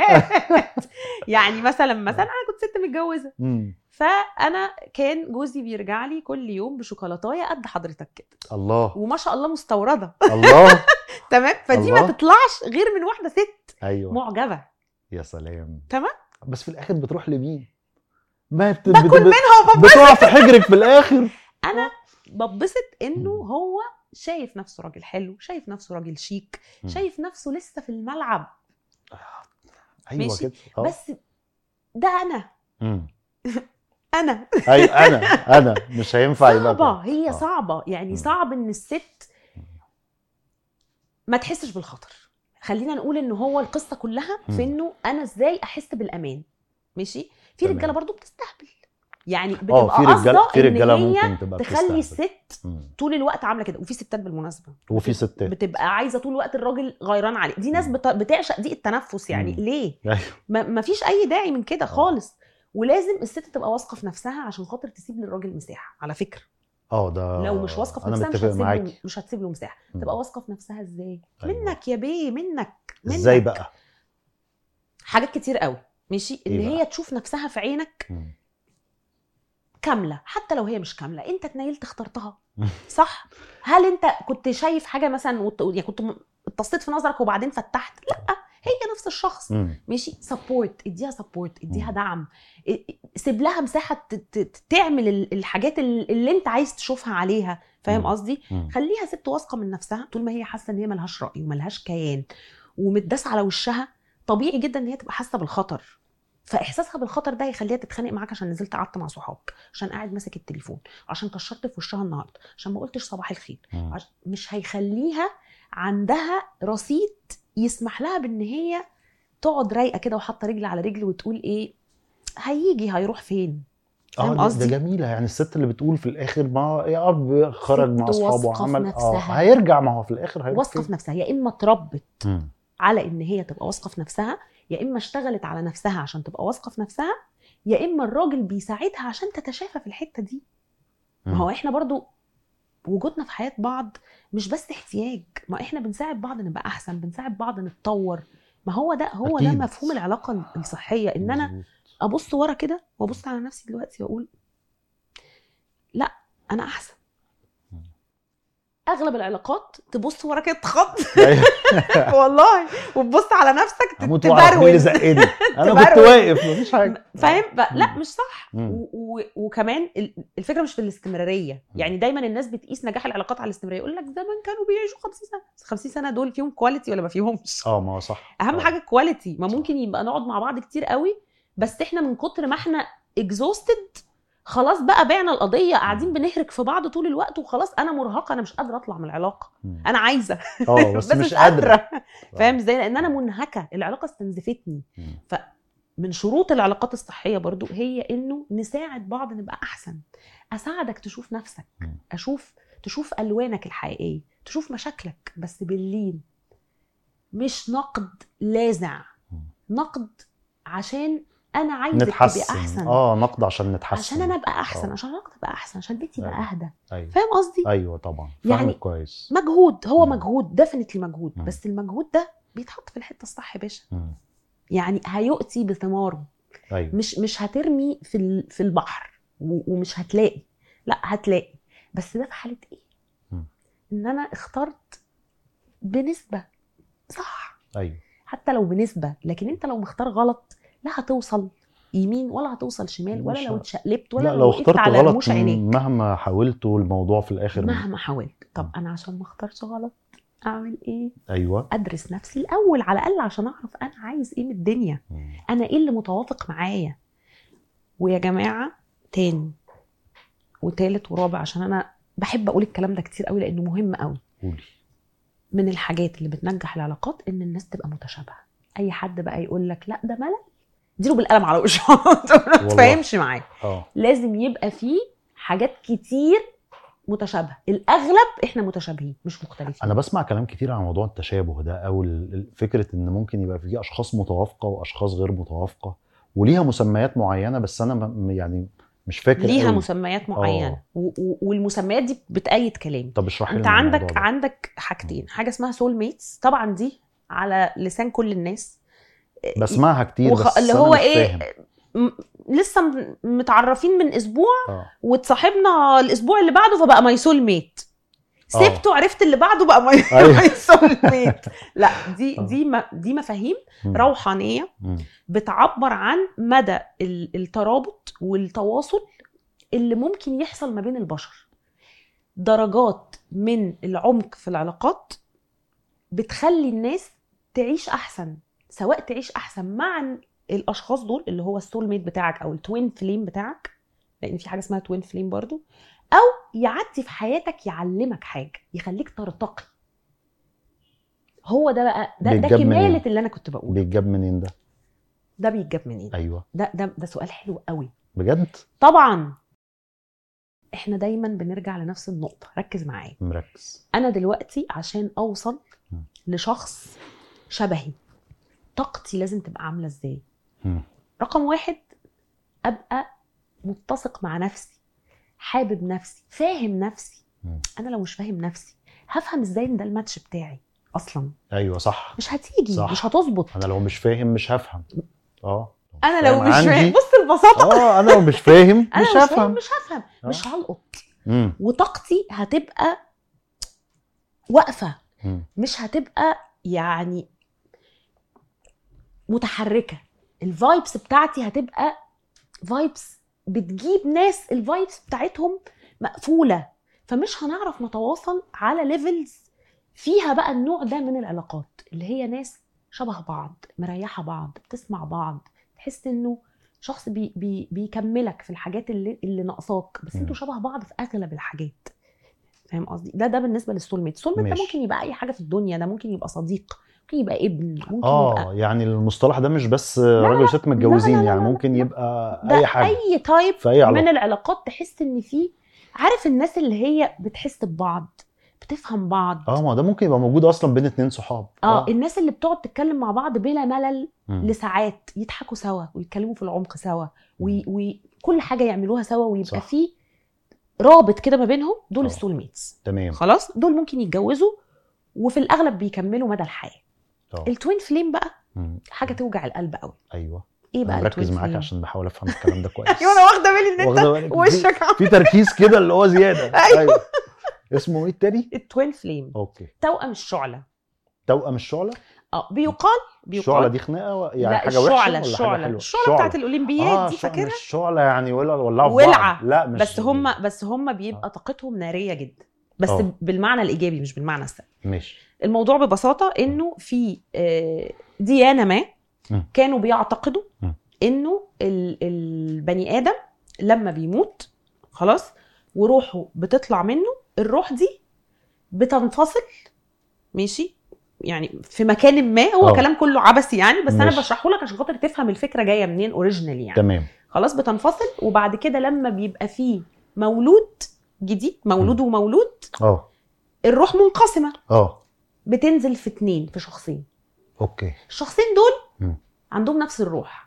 يعني مثلا مثلا انا كنت ست متجوزه مم. فانا كان جوزي بيرجع لي كل يوم بشوكولاتايه قد حضرتك كده الله وما شاء الله مستورده الله تمام فدي ما الله. تطلعش غير من واحده ست ايوه معجبه يا سلام تمام. بس في الاخر بتروح لمين ما بت... باكل بت... منها وببقى بتقع في حجرك في الاخر انا ببسط انه مم. هو شايف نفسه راجل حلو شايف نفسه راجل شيك مم. شايف نفسه لسه في الملعب ايوه ماشي. كده آه. بس ده انا مم. انا ايوه انا انا مش هينفع يبقى صعبه كده. هي آه. صعبه يعني مم. صعب ان الست ما تحسش بالخطر خلينا نقول ان هو القصه كلها مم. في انه انا ازاي احس بالامان ماشي في تمام. رجاله برضو بتستهبل يعني اه بتبقى في رجاله قاصده في ان رجاله هي ممكن تبقى تخلي بتستهبل. الست مم. طول الوقت عامله كده وفي ستات بالمناسبه وفي ستات بتبقى عايزه طول الوقت الراجل غيران عليه دي ناس مم. بت- بتعشق دي التنفس يعني مم. ليه ايوه ما ما فيش اي داعي من كده خالص ولازم الست تبقى واثقه في نفسها عشان خاطر تسيب للراجل مساحه على فكره اه ده لو مش واثقه في انا نفسها مش متفق هتسيب له معاكي مش هتسيب له مساحه مم. تبقى واثقه في نفسها ازاي أيوة. منك يا بيه منك منك ازاي بقى حاجات كتير قوي ماشي ان إيه بقى؟ هي تشوف نفسها في عينك مم. كامله حتى لو هي مش كامله انت اتنيلت اخترتها صح هل انت كنت شايف حاجه مثلا وت- يعني كنت م- اتصيت في نظرك وبعدين فتحت لا هي نفس الشخص مم. ماشي سبورت اديها سبورت اديها مم. دعم ا- سيب لها مساحه ت- ت- تعمل ال- الحاجات ال- اللي انت عايز تشوفها عليها فاهم مم. قصدي مم. خليها ست واثقه من نفسها طول ما هي حاسه ان هي ملهاش راي وملهاش كيان ومتداس على وشها طبيعي جدا ان هي تبقى حاسه بالخطر فاحساسها بالخطر ده هيخليها تتخانق معاك عشان نزلت قعدت مع صحابك عشان قاعد ماسك التليفون عشان كشرت في وشها النهارده عشان ما قلتش صباح الخير مم. عش- مش هيخليها عندها رصيد يسمح لها بان هي تقعد رايقه كده وحاطه رجل على رجل وتقول ايه هيجي هيروح فين اه فاهم ده- ده قصدي؟ جميله يعني الست اللي بتقول في الاخر ما يا اب خرج مع ست اصحابه واثقة في وعمل اه نفسها. هيرجع ما هو في الاخر هيروح واثقه فين؟ في نفسها يا اما اتربت مم. على ان هي تبقى واثقه في نفسها يا اما اشتغلت على نفسها عشان تبقى واثقه في نفسها يا اما الراجل بيساعدها عشان تتشافى في الحته دي ما هو احنا برضو وجودنا في حياه بعض مش بس احتياج ما احنا بنساعد بعض نبقى احسن بنساعد بعض نتطور ما هو ده هو ده أكيد. مفهوم العلاقه الصحيه ان انا مظبوط. ابص ورا كده وابص على نفسي دلوقتي واقول لا انا احسن مم. اغلب العلاقات تبص ورا كده تخض أيوة. والله وتبص على نفسك ت- هموت واعرف مين اللي تبروز زقني انا كنت تبروز. واقف مفيش حاجه فاهم ف- لا مم. مش صح مم. و- و- وكمان ال- الفكره مش في الاستمراريه يعني دايما الناس بتقيس نجاح العلاقات على الاستمراريه يقول لك زمان كانوا بيعيشوا 50 سنه بس 50 سنه دول فيهم كواليتي ولا ما فيهمش اه ما هو صح اهم آه. حاجه كواليتي ما صح. ممكن يبقى نقعد مع بعض كتير قوي بس احنا من كتر ما احنا اكزوستد خلاص بقى بعنا القضيه قاعدين بنهرك في بعض طول الوقت وخلاص انا مرهقه انا مش قادره اطلع من العلاقه مم. انا عايزه اه بس, مش قادره فاهم ازاي لان انا منهكه العلاقه استنزفتني مم. من شروط العلاقات الصحيه برضو هي انه نساعد بعض نبقى احسن اساعدك تشوف نفسك مم. اشوف تشوف الوانك الحقيقيه تشوف مشاكلك بس باللين مش نقد لاذع مم. نقد عشان انا عايزك تبقى نتحسن احسن اه نقد عشان نتحسن عشان انا ابقى احسن آه. عشان العلاقه تبقى احسن عشان بيتي يبقى أيوة. اهدى ايوه فاهم قصدي ايوه طبعا يعني- فاهمك كويس مجهود هو مم. مجهود ديفنتلي مجهود مم. بس المجهود ده بيتحط في الحته الصح يا باشا مم. يعني هيؤتي بثماره ايوه مش مش هترمي في ال- في البحر و- ومش هتلاقي لا هتلاقي بس ده في حاله ايه مم. ان انا اخترت بنسبه صح ايوه حتى لو بنسبه لكن انت لو مختار غلط لا هتوصل يمين ولا هتوصل شمال ولا مش لو ه- اتشقلبت ولا لا لو لو وقفت اخترت على غلط رموش عينيك مهما حاولت الموضوع في الاخر مهما حاولت طب انا عشان ما اختارش غلط اعمل ايه ايوه ادرس نفسي الاول على الاقل عشان اعرف انا عايز ايه من الدنيا مم. انا ايه اللي متوافق معايا ويا جماعه تاني وتالت ورابع عشان انا بحب اقول الكلام ده كتير قوي لانه مهم قوي قولي من الحاجات اللي بتنجح العلاقات ان الناس تبقى متشابهه اي حد بقى يقول لك لا ده ملل اديله بالقلم على وشه ما تفهمش معاه اه لازم يبقى فيه حاجات كتير متشابهه الاغلب احنا متشابهين مش مختلفين انا بسمع كلام كتير عن موضوع التشابه ده او ال- ال- فكره ان ممكن يبقى في اشخاص متوافقه واشخاص غير متوافقه وليها مسميات معينه بس انا م- يعني مش فاكر ليها قوي. مسميات معينه آه. و- و- والمسميات دي بتأيد كلامي طب اشرحي انت لنا الموضوع عندك ده. عندك حاجتين حاجه اسمها سول ميتس طبعا دي على لسان كل الناس بسمعها كتير وخ... بس اللي أنا هو مش ايه فاهم. م... لسه م- متعرفين من اسبوع اه واتصاحبنا الاسبوع اللي بعده فبقى ماي سول ميت آه. سبته عرفت اللي بعده بقى ماي أيوة. ماي سول ميت لا دي آه. دي ما دي مفاهيم مم. روحانيه مم. بتعبر عن مدى ال- الترابط والتواصل اللي ممكن يحصل ما بين البشر درجات من العمق في العلاقات بتخلي الناس تعيش احسن سواء تعيش احسن مع الاشخاص دول اللي هو السول ميت بتاعك او التوين فليم بتاعك لان في حاجه اسمها توين فليم برضو او يعدي في حياتك يعلمك حاجه يخليك ترتقي هو ده بقى ده, ده بيتجاب منين؟ كماله اللي انا كنت بقوله بيتجاب منين ده ده بيتجاب منين ايوه ده ده ده سؤال حلو قوي بجد طبعا احنا دايما بنرجع لنفس النقطه ركز معايا مركز انا دلوقتي عشان اوصل م. لشخص شبهي طاقتي لازم تبقى عامله ازاي مم. رقم واحد ابقى متسق مع نفسي حابب نفسي فاهم نفسي م. انا لو مش فاهم نفسي هفهم ازاي ان ده الماتش بتاعي اصلا ايوه صح مش هتيجي صح. مش هتظبط انا لو مش فاهم مش هفهم اه انا لو فاهم مش عندي- فاهم بص البساطه اه انا لو مش فاهم انا مش لو مش فاهم هفهم مش هفهم آه. مش هلقط مم. وطاقتي هتبقى واقفه مم. مش هتبقى يعني متحركه الفايبس بتاعتي هتبقى فايبس بتجيب ناس الفايبس بتاعتهم مقفوله فمش هنعرف نتواصل على ليفلز فيها بقى النوع ده من العلاقات اللي هي ناس شبه بعض مريحه بعض بتسمع بعض تحس انه شخص بي بي بيكملك في الحاجات اللي اللي ناقصاك بس مم. انتوا شبه بعض في اغلب الحاجات فاهم قصدي ده ده بالنسبه للسول ميت السول ميت ده ماشي. ممكن يبقى اي حاجه في الدنيا ده ممكن يبقى صديق ممكن يبقى ابن ممكن اه يبقى يعني المصطلح ده مش بس لا، راجل وست متجوزين لا، لا، يعني لا، ممكن لا. يبقى ده اي حاجه اي تايب في اي علاقه من العلاقات تحس ان في عارف الناس اللي هي بتحس ببعض بتفهم بعض اه ما ده ممكن يبقى موجود اصلا بين اتنين صحاب اه الناس اللي بتقعد تتكلم مع بعض بلا ملل مم. لساعات يضحكوا سوا ويتكلموا في العمق سوا وي- وكل حاجه يعملوها سوا ويبقى صح. في رابط كده ما بينهم دول آه. السول ميتس تمام خلاص دول ممكن يتجوزوا وفي الاغلب بيكملوا مدى الحياه اه التوين فليم بقى مم. حاجه توجع القلب قوي ايوه ايه بقى انا مركز التوين معاك فليم عشان بحاول افهم الكلام ده كويس ايوه انا واخده بالي ان واخدة انت بالك؟ وشك عامل في تركيز كده اللي هو زياده أيوة. ايوه اسمه ايه التاني؟ التوين فليم اوكي توأم الشعله توأم الشعله اه بيقال بيقال الشعله دي خناقه و- يعني لا حاجه وحشه الشعله ولا حاجه الشعله حلوه الشعله بتاعت الاولمبياد اه دي شعلة- فاكرها مش شعله يعني ولا ولعوا في ولعة. بعض لا مش بس هم بس هم بيبقى طاقتهم ناريه جدا بس آه. بالمعنى الايجابي مش بالمعنى السلبي ماشي الموضوع ببساطه انه في آه، ديانه ما مم. كانوا بيعتقدوا مم. انه ال- البني ادم لما بيموت خلاص وروحه بتطلع منه الروح دي بتنفصل ماشي يعني في مكان ما هو آه. كلام كله عبثي يعني بس انا ماشي. بشرحه لك عشان خاطر تفهم الفكره جايه منين اوريجينال يعني تمام خلاص بتنفصل وبعد كده لما بيبقى فيه مولود جديد مولود ومولود اه الروح منقسمه اه بتنزل في اتنين في شخصين اوكي الشخصين دول مم. عندهم نفس الروح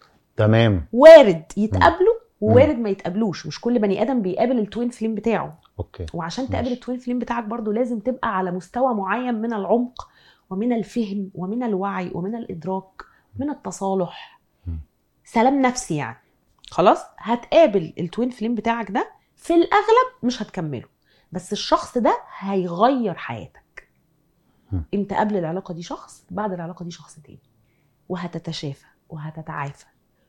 تمام وارد يتقابلوا ووارد ما يتقابلوش مش كل بني ادم بيقابل التوين فليم بتاعه اوكي وعشان تقابل ماشي. التوين فليم بتاعك برضو لازم تبقى على مستوى معين من العمق ومن الفهم ومن الوعي ومن الادراك من التصالح مم. سلام نفسي يعني خلاص هتقابل التوين فليم بتاعك ده في الاغلب مش هتكمله بس الشخص ده هيغير حياتك مم. انت قبل العلاقه دي شخص بعد العلاقه دي شخص تاني وهتتشافى وهتتعافى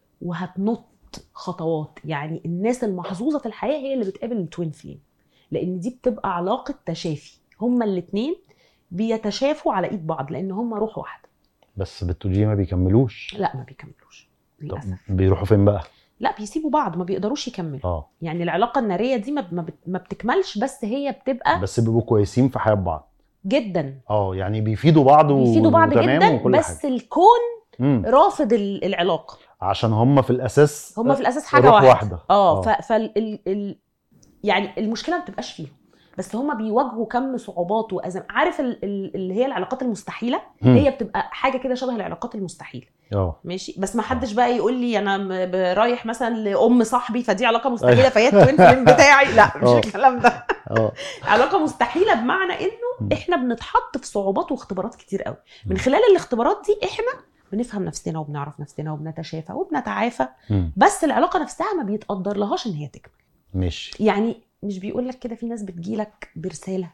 وهتنط خطوات يعني الناس المحظوظه في الحياه هي اللي بتقابل التوين فليم لان دي بتبقى علاقه تشافي هما الاتنين بيتشافوا على ايد بعض لان هما روح واحده بس بالتوجيه ما بيكملوش لا ما بيكملوش طب للاسف بيروحوا فين بقى؟ لا بيسيبوا بعض ما بيقدروش يكملوا اه يعني العلاقه الناريه دي ما ما بت- ما بتكملش بس هي بتبقى بس بيبقوا كويسين في حياه بعض جدا اه يعني بيفيدوا بعض و... بيفيدوا بعض وتمام جدا وكل بس حاجه الكون مم. رافض ال- العلاقه عشان هم في الاساس هما في الاساس حاجه روح واحده, واحدة. اه آه. ف... فال ال... ال... يعني المشكله ما بتبقاش فيهم بس هما بيواجهوا كم صعوبات وازم عارف ال... ال... اللي هي العلاقات المستحيله مم. هي بتبقى حاجه كده شبه العلاقات المستحيله اه ماشي بس ما حدش بقى يقول لي انا م- ب- رايح مثلا لام صاحبي فدي علاقه مستحيله فهي التوين فليم بتاعي لا مش آه. الكلام ده اه علاقه مستحيله بمعنى انه مم. احنا بنتحط في صعوبات واختبارات كتير قوي من مم. خلال الاختبارات دي احنا بنفهم نفسنا وبنعرف نفسنا وبنتشافى وبنتعافى مم. بس العلاقه نفسها ما بيتقدر لهاش ان هي تكمل ماشي يعني مش بيقول لك كده في ناس بتجيلك برساله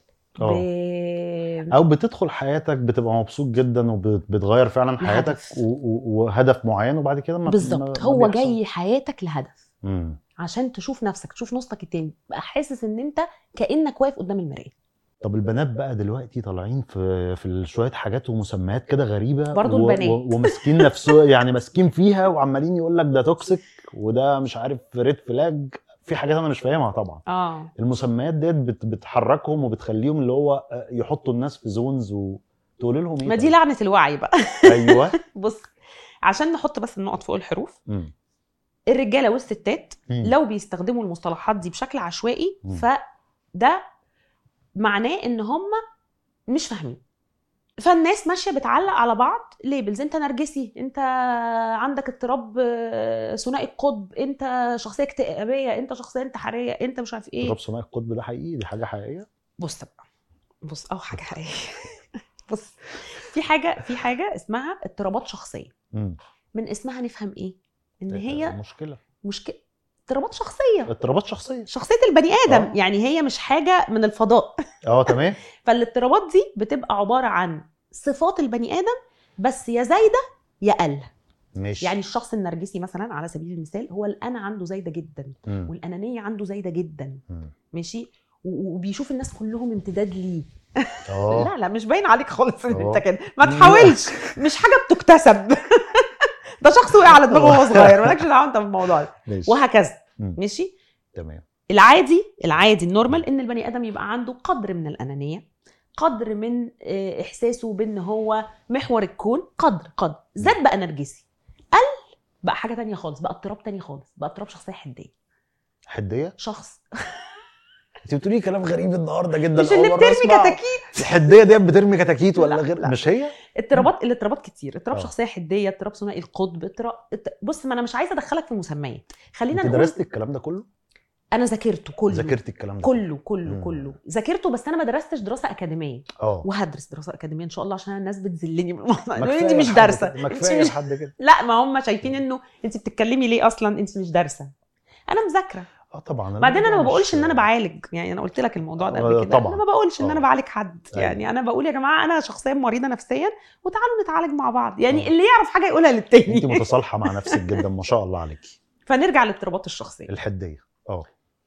اه ب... او بتدخل حياتك بتبقى مبسوط جدا وبتغير فعلا حياتك لهدف. و... و... وهدف معين وبعد كده ما بالظبط ما- ما هو بيحصل. جاي حياتك لهدف مم. عشان تشوف نفسك تشوف نصك التاني تبقى حاسس ان انت كانك واقف قدام المرايه طب البنات بقى دلوقتي طالعين في في شويه حاجات ومسميات كده غريبه برضو و... البنات. و... وماسكين نفسه يعني ماسكين فيها وعمالين يقول لك ده توكسيك وده مش عارف ريد فلاج في حاجات انا مش فاهمها طبعا اه المسميات ديت بت... بتحركهم وبتخليهم اللي هو آه، يحطوا الناس في زونز وتقول لهم ايه ما دي طيب؟ لعنه الوعي بقى ايوه بص عشان نحط بس النقط فوق الحروف مم. الرجاله والستات مم. لو بيستخدموا المصطلحات دي بشكل عشوائي مم. فده معناه ان هم مش فاهمين فالناس ماشيه بتعلق على بعض ليبلز انت نرجسي انت عندك اضطراب آه، ثنائي القطب انت شخصيه اكتئابيه انت شخصيه انتحاريه انت مش عارف ايه اضطراب ثنائي القطب ده حقيقي دي حاجه حقيقيه بص بقى بص او حاجه حقيقيه بص في حاجه في حاجه اسمها اضطرابات شخصيه مم. من اسمها نفهم ايه ان هي مشكله مشكله اضطرابات شخصيه اضطرابات شخصيه شخصيه البني ادم آه. يعني هي مش حاجه من الفضاء اه تمام فالاضطرابات دي بتبقى عباره عن صفات البني ادم بس يا زايده يا قل ماشي يعني الشخص النرجسي مثلا على سبيل المثال هو الانا عنده زايده جدا مم. والانانيه عنده زايده جدا مم. ماشي و- وبيشوف الناس كلهم امتداد ليه اه لا لا مش باين عليك خالص ان آه. انت كده ما تحاولش مش حاجه بتكتسب ده شخص وقع على دماغه وهو صغير مالكش دعوه انت بالموضوع ده ماشي وهكذا مم. ماشي تمام العادي العادي النورمال ان البني ادم يبقى عنده قدر من الانانيه قدر من آه، احساسه بان هو محور الكون قدر قدر زاد بقى نرجسي قل بقى حاجه تانية خالص بقى اضطراب تاني خالص بقى اضطراب شخصيه حديه حديه شخص انت بتقولي كلام غريب النهارده جدا مش اللي أول مرة بترمي أسمعه. كتاكيت الحديه ديت بترمي كتاكيت ولا لا، غير لا. مش هي اضطرابات الاضطرابات كتير اضطراب آه. شخصيه حديه اضطراب ثنائي القطب اضطراب اضط- بص ما انا مش عايزه ادخلك في مسميات خلينا انت نقول درست الكلام ده كله انا ذاكرته كله ذاكرت الكلام ده كله كله مم. كله ذاكرته بس انا ما درستش دراسه اكاديميه اه وهدرس دراسه اكاديميه ان شاء الله عشان الناس بتذلني من الموضوع ما يقولوا كفاية انت مش لحد دارسه كده، ما انت كفايه مش لحد كده لا ما هم شايفين انه انت بتتكلمي ليه اصلا انت مش دارسه انا مذاكره اه طبعا بعدين انا ما الموضوع بقولش مش- ان انا بعالج يعني انا قلت لك الموضوع ده آه، قبل كده طبعاً. انا ما بقولش ان آه. انا بعالج حد أيوة. يعني انا بقول يا جماعه انا شخصيا مريضه نفسيا وتعالوا نتعالج مع بعض يعني آه. اللي يعرف حاجه يقولها انت للتاني متصالحه مع نفسك جدا ما شاء الله عليكي فنرجع للاضطرابات الشخصيه الحديه اه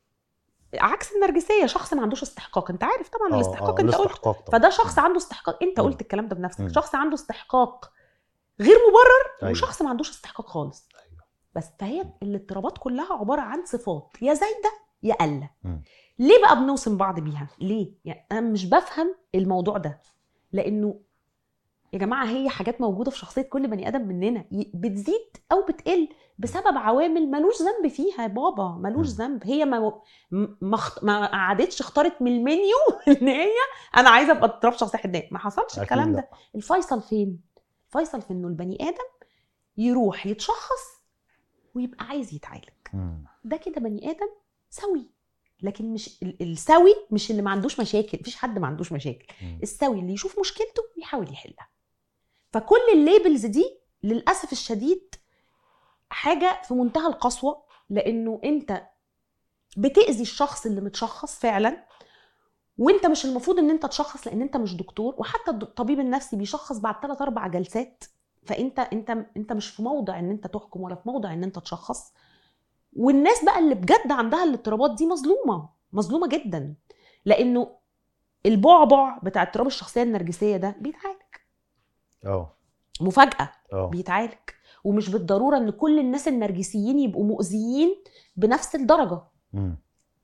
عكس النرجسيه شخص ما عندوش استحقاق انت عارف طبعا اه الاستحقاق اه انت قلت الاستحقاق طبعا فده شخص عنده استحقاق انت مم. قلت الكلام ده بنفسك مم. شخص عنده استحقاق غير مبرر أيوة. وشخص ما عندوش استحقاق خالص أيوة. بس فهي الاضطرابات كلها عباره عن صفات يا زايده يا قله مم. ليه بقى بنوصم بعض بيها ليه يعني انا مش بفهم الموضوع ده لانه يا جماعه هي حاجات موجوده في شخصيه كل بني ادم مننا ي- بتزيد او بتقل بسبب عوامل ملوش ذنب فيها يا بابا ملوش مم. ذنب هي ما م- ما اخت- ما قعدتش اختارت من المنيو ان هي انا عايزه ابقى اضطراب شخصيه حديه ما حصلش أكيد الكلام لا. ده الفيصل فين الفيصل في انه البني ادم يروح يتشخص ويبقى عايز يتعالج مم. ده كده بني ادم سوي لكن مش ال- السوي مش اللي ما عندوش مشاكل مفيش حد ما عندوش مشاكل مم. السوي اللي يشوف مشكلته ويحاول يحلها فكل الليبلز دي للاسف الشديد حاجه في منتهى القسوه لانه انت بتاذي الشخص اللي متشخص فعلا وانت مش المفروض ان انت تشخص لان انت مش دكتور وحتى الد- الطبيب النفسي بيشخص بعد 3 4 جلسات فانت انت انت مش في موضع ان انت تحكم ولا في موضع ان انت تشخص والناس بقى اللي بجد عندها الاضطرابات دي مظلومه مظلومه جدا لانه البعبع بتاع اضطراب الشخصيه النرجسيه ده بيتعالج اه مفاجاه اه بيتعالج ومش بالضروره ان كل الناس النرجسيين يبقوا مؤذيين بنفس الدرجه مم.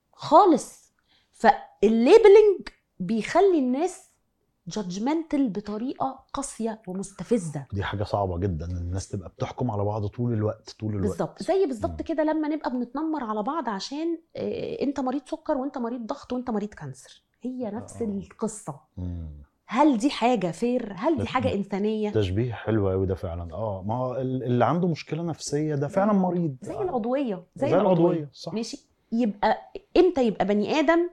خالص فالليبلنج بيخلي الناس جادجمنتال بطريقه قاسيه ومستفزه دي حاجه صعبه جدا ان الناس تبقى بتحكم على بعض طول الوقت طول الوقت بالظبط زي بالظبط مم. كده لما نبقى بنتنمر على بعض عشان آه، انت مريض سكر وانت مريض ضغط وانت مريض كانسر هي نفس آه. القصه مم. هل دي حاجه فير هل دي بس- حاجه انسانيه تشبيه حلو قوي ده فعلا اه ما هو ال- اللي عنده مشكله نفسيه ده فعلا مريض زي العضويه زي, زي العضويه صح ماشي يبقى امتى يبقى بني ادم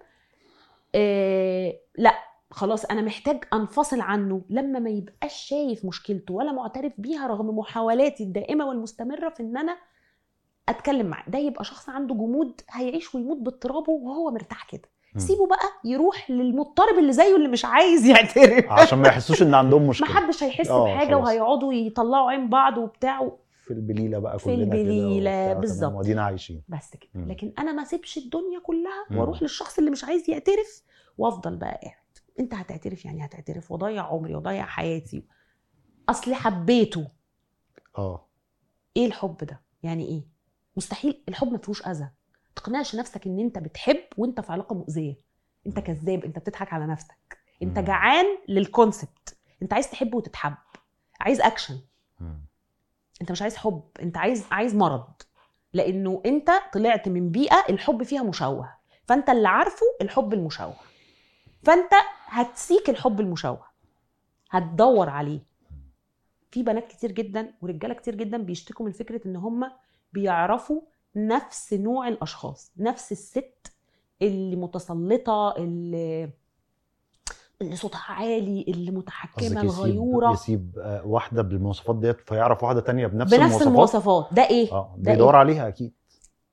آه لا خلاص انا محتاج انفصل عنه لما ما يبقاش شايف مشكلته ولا معترف بيها رغم محاولاتي الدائمه والمستمره في ان انا اتكلم معاه ده يبقى شخص عنده جمود هيعيش ويموت باضطرابه وهو مرتاح كده مم. سيبه بقى يروح للمضطرب اللي زيه اللي مش عايز يعترف عشان ما يحسوش ان عندهم مشكله محدش هيحس آه، بحاجه خلاص. وهيقعدوا يطلعوا عين بعض وبتاع في البليله بقى في كلنا كده البليلة، وبتاع، تمام، بالظبط. وادينا عايشين بس كده مم. لكن انا ما اسيبش الدنيا كلها مم. واروح للشخص اللي مش عايز يعترف وافضل بقى قاعد انت هتعترف يعني هتعترف واضيع عمري واضيع حياتي اصل حبيته اه ايه الحب ده يعني ايه مستحيل الحب ما فيهوش اذى تقنعش نفسك ان انت بتحب وانت في علاقه مؤذيه انت كذاب انت بتضحك على نفسك انت مم. جعان للكونسبت انت عايز تحب وتتحب عايز اكشن مم. انت مش عايز حب انت عايز عايز مرض لانه انت طلعت من بيئه الحب فيها مشوه فانت اللي عارفه الحب المشوه فانت هتسيك الحب المشوه هتدور عليه في بنات كتير جدا ورجاله كتير جدا بيشتكوا من فكره ان هم بيعرفوا نفس نوع الاشخاص نفس الست اللي متسلطه اللي اللي صوتها عالي اللي متحكمه قصدك يسيب الغيوره يسيب آه، واحده بالمواصفات ديت فيعرف واحده تانية بنفس, بنفس المواصفات المواصفات ده ايه اه ده بيدور عليها اكيد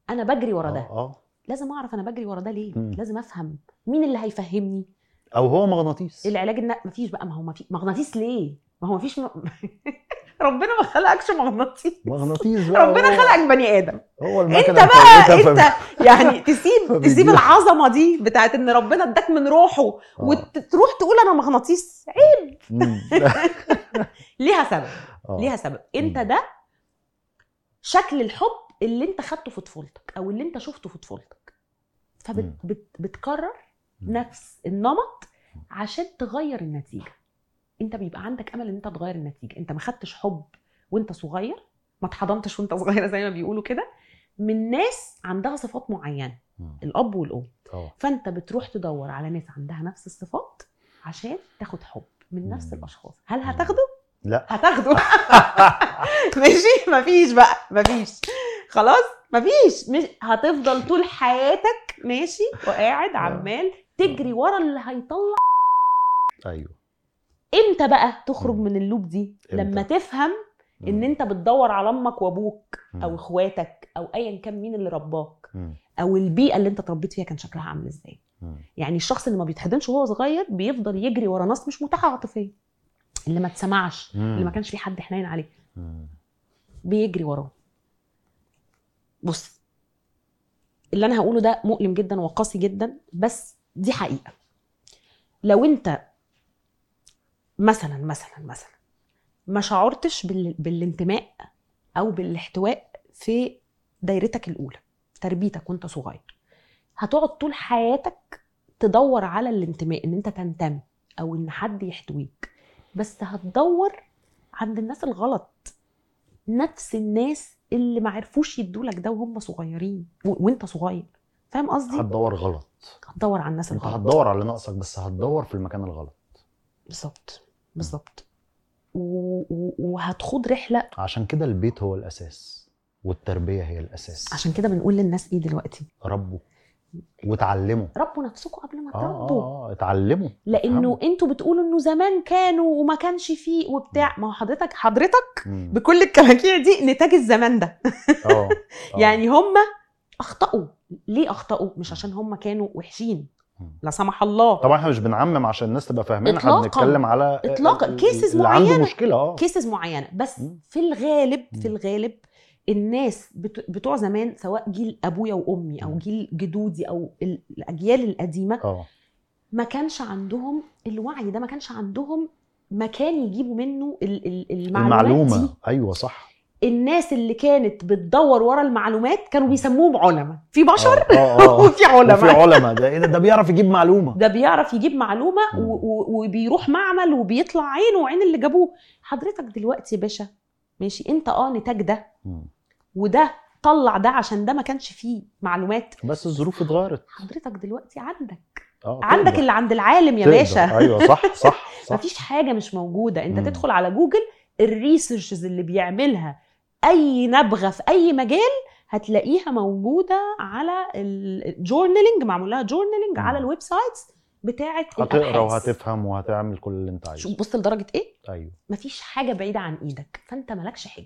انا بجري ورا ده اه اه لازم اعرف انا بجري ورا ده ليه مم. لازم افهم مين اللي هيفهمني او هو مغناطيس العلاج الن... مفيش بقى ما هو مفيش مغناطيس ليه ما هو مفيش م... ربنا ما خلقكش مغناطيس مغناطيس بقى ربنا هو- خلقك بني ادم هو انت المكنه بقى بتاعتها انت يعني تسيب فبيديها. تسيب العظمه دي بتاعت ان ربنا اداك من روحه آه. وتروح تقول انا مغناطيس عيب مم. ليها سبب آه. ليها سبب انت مم. ده شكل الحب اللي انت خدته في طفولتك او اللي انت شفته في طفولتك مم. فبتكرر مم. نفس النمط عشان تغير النتيجه انت بيبقى عندك امل ان انت تغير النتيجه انت ما خدتش حب وانت صغير ما اتحضنتش وانت صغيره زي ما بيقولوا كده من ناس عندها صفات معينه مم. الاب والام اه فانت بتروح تدور على ناس عندها نفس الصفات عشان تاخد حب من نفس مم. الاشخاص هل مم. هتاخده لا هتاخده ماشي مفيش بقى مفيش خلاص مفيش مش هتفضل طول حياتك ماشي وقاعد عمال تجري ورا اللي هيطلع ايوه امتى بقى تخرج مم. من اللوب دي لما إمتى؟ تفهم ان مم. انت بتدور على امك وابوك او مم. اخواتك او ايا كان مين اللي رباك مم. او البيئه اللي انت اتربيت فيها كان شكلها عامل ازاي مم. يعني الشخص اللي ما بيتحضنش وهو صغير بيفضل يجري ورا ناس مش متاحه عاطفيا اللي ما اتسمعش اللي ما كانش في حد حنين عليه مم. بيجري وراه بص اللي انا هقوله ده مؤلم جدا وقاسي جدا بس دي حقيقه لو انت مثلا مثلا مثلا ما شعرتش بال... بالانتماء او بالاحتواء في دايرتك الاولى تربيتك وانت صغير هتقعد طول حياتك تدور على الانتماء ان انت تنتمي او ان حد يحتويك بس هتدور عند الناس الغلط نفس الناس اللي ما عرفوش يدولك ده وهم صغيرين و... وانت صغير فاهم قصدي هتدور غلط هتدور على الناس انت الغلط هتدور على اللي ناقصك بس هتدور في المكان الغلط بالظبط بالظبط و... و... وهتخوض رحله عشان كده البيت هو الاساس والتربيه هي الاساس عشان كده بنقول للناس ايه دلوقتي ربوا وتعلموا ربوا نفسكم قبل ما اه تربوا اه اه اتعلموا لانه افهموا. انتوا بتقولوا انه زمان كانوا وما كانش فيه وبتاع ما هو حضرتك حضرتك مم. بكل الكلاكيع دي نتاج الزمان ده اه آه. يعني هم اخطاوا ليه اخطاوا مش عشان هم كانوا وحشين مم. لا سمح الله طبعا احنا مش بنعمم عشان الناس تبقى فاهمين احنا إطلاقاً. بنتكلم على إطلاقاً. ال- cases اللي عنده معينة. مشكله اه كيسز معينه بس مم. في الغالب في مم. الغالب الناس بت- بتوع زمان سواء جيل ابويا وامي او مم. جيل جدودي او ال- الاجيال القديمه اه ما كانش عندهم الوعي ده ما كانش عندهم مكان يجيبوا منه ال- ال- المعلومات المعلومه دي ايوه صح الناس اللي كانت بتدور ورا المعلومات كانوا بيسموهم علماء في بشر اه اه, آه. وفي وفي علماء علماء ده ايه ده ده بيعرف يجيب معلومه ده بيعرف يجيب معلومه مم. و- و- وبيروح معمل وبيطلع عينه وعين اللي جابوه حضرتك دلوقتي يا باشا ماشي انت اه نتاج ده مم. وده طلع ده عشان ده ما كانش فيه معلومات بس الظروف اتغيرت حضرتك دلوقتي عندك اه عندك تقدر. اللي عند العالم يا تقدر. باشا ايوه صح صح صح مفيش حاجه مش موجوده انت مم. تدخل على جوجل الريسيرشز اللي بيعملها اي نبغه في اي مجال هتلاقيها موجوده على الجورنالينج معمول لها جورنالينج مم. على الويب سايتس بتاعه هتقرا الابحاث وهتفهم وهتعمل كل اللي انت عايزه شوف بص لدرجه ايه ايوه مفيش حاجه بعيده عن ايدك فانت مالكش حجه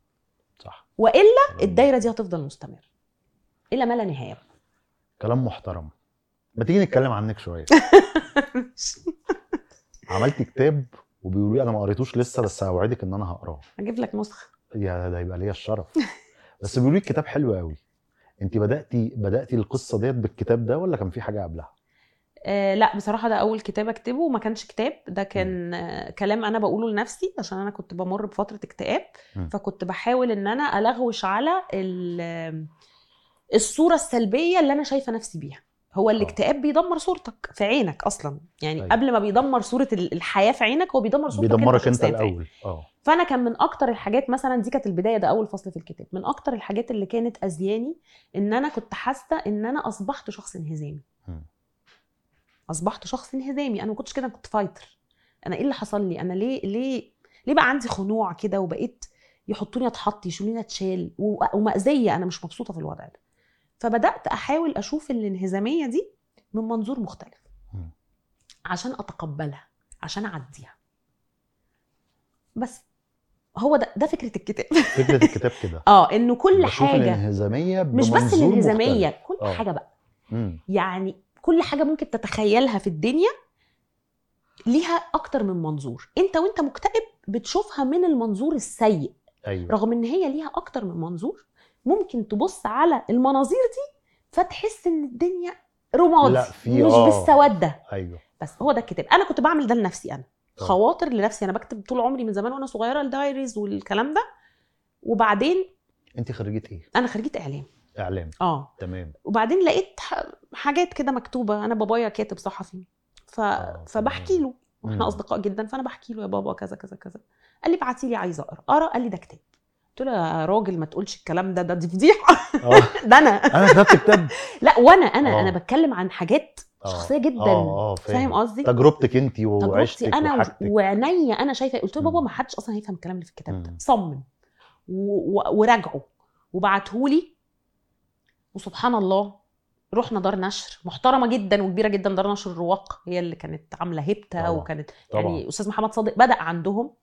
صح والا الدايره دي هتفضل مستمره الى ما لا نهايه كلام محترم ما تيجي نتكلم عنك شويه عملت كتاب وبيقولوا لي انا ما قريتوش لسه بس اوعدك ان انا هقراه هجيب لك نسخه يا ده يبقى ليا الشرف بس بيقولوا لي الكتاب حلو قوي انت بداتي بداتي القصه ديت بالكتاب ده ولا كان في حاجه قبلها آه لا بصراحه ده اول كتاب اكتبه وما كانش كتاب ده كان آه كلام انا بقوله لنفسي عشان انا كنت بمر بفتره اكتئاب مم. فكنت بحاول ان انا الغوش على ال- الصوره السلبيه اللي انا شايفه نفسي بيها هو الاكتئاب بيدمر صورتك في عينك اصلا يعني أيوة. قبل ما بيدمر صوره ال- الحياه في عينك هو بيدمر صورتك بيدمرك انت شخصيا في عينك. الاول اه فانا كان من اكتر الحاجات مثلا دي كانت البدايه ده اول فصل في الكتاب من اكتر الحاجات اللي كانت اذياني ان انا كنت حاسه ان انا اصبحت شخص انهزامي مم. اصبحت شخص انهزامي انا ما كنتش كده أنا كنت فايتر انا ايه اللي حصل لي انا ليه ليه ليه بقى عندي خنوع كده وبقيت يحطوني اتحط يشيلوني اتشال و- ومأذيه انا مش مبسوطه في الوضع ده فبدات احاول اشوف الانهزاميه دي من منظور مختلف مم. عشان اتقبلها عشان اعديها بس هو ده ده فكره الكتاب فكره الكتاب كده اه انه كل بشوف حاجه الانهزاميه مش بس بمنظور الانهزاميه مختلف. كل آه. حاجه بقى مم. يعني كل حاجه ممكن تتخيلها في الدنيا ليها اكتر من منظور انت وانت مكتئب بتشوفها من المنظور السيء ايوه رغم ان هي ليها اكتر من منظور ممكن تبص على المناظير دي فتحس ان الدنيا رمادي لا، في- مش آه. بالسواد ده ايوه بس هو ده الكتاب انا كنت بعمل ده لنفسي انا طبعا. خواطر لنفسي انا بكتب طول عمري من زمان وانا صغيره الدايريز والكلام ده وبعدين انت خريجه ايه انا خريجه اعلام اعلام اه تمام وبعدين لقيت ح- حاجات كده مكتوبه انا بابايا كاتب صحفي ف... آه، فبحكي له مم. احنا اصدقاء جدا فانا بحكي له يا بابا كذا كذا كذا قال لي ابعتي لي عايزه اقرا اقرا قال لي ده كتاب قلت له يا راجل ما تقولش الكلام ده ده دي فضيحه اه ده انا انا كتبت كتاب لا وانا انا آه. انا بتكلم عن حاجات آه. شخصيه جدا اه اه فاهم قصدي تجربتك انت تجربتي وعشتك انا وحاجتك وعينيا انا شايفه قلت له بابا مم. ما حدش اصلا هيفهم الكلام اللي في الكتاب ده مم. صمم و- و- وراجعه وبعتهولي وسبحان الله رحنا دار نشر محترمه جدا وكبيره جدا دار نشر الرواق هي اللي كانت عامله هيبتا طبعا. وكانت طبعا. يعني استاذ محمد صادق بدا عندهم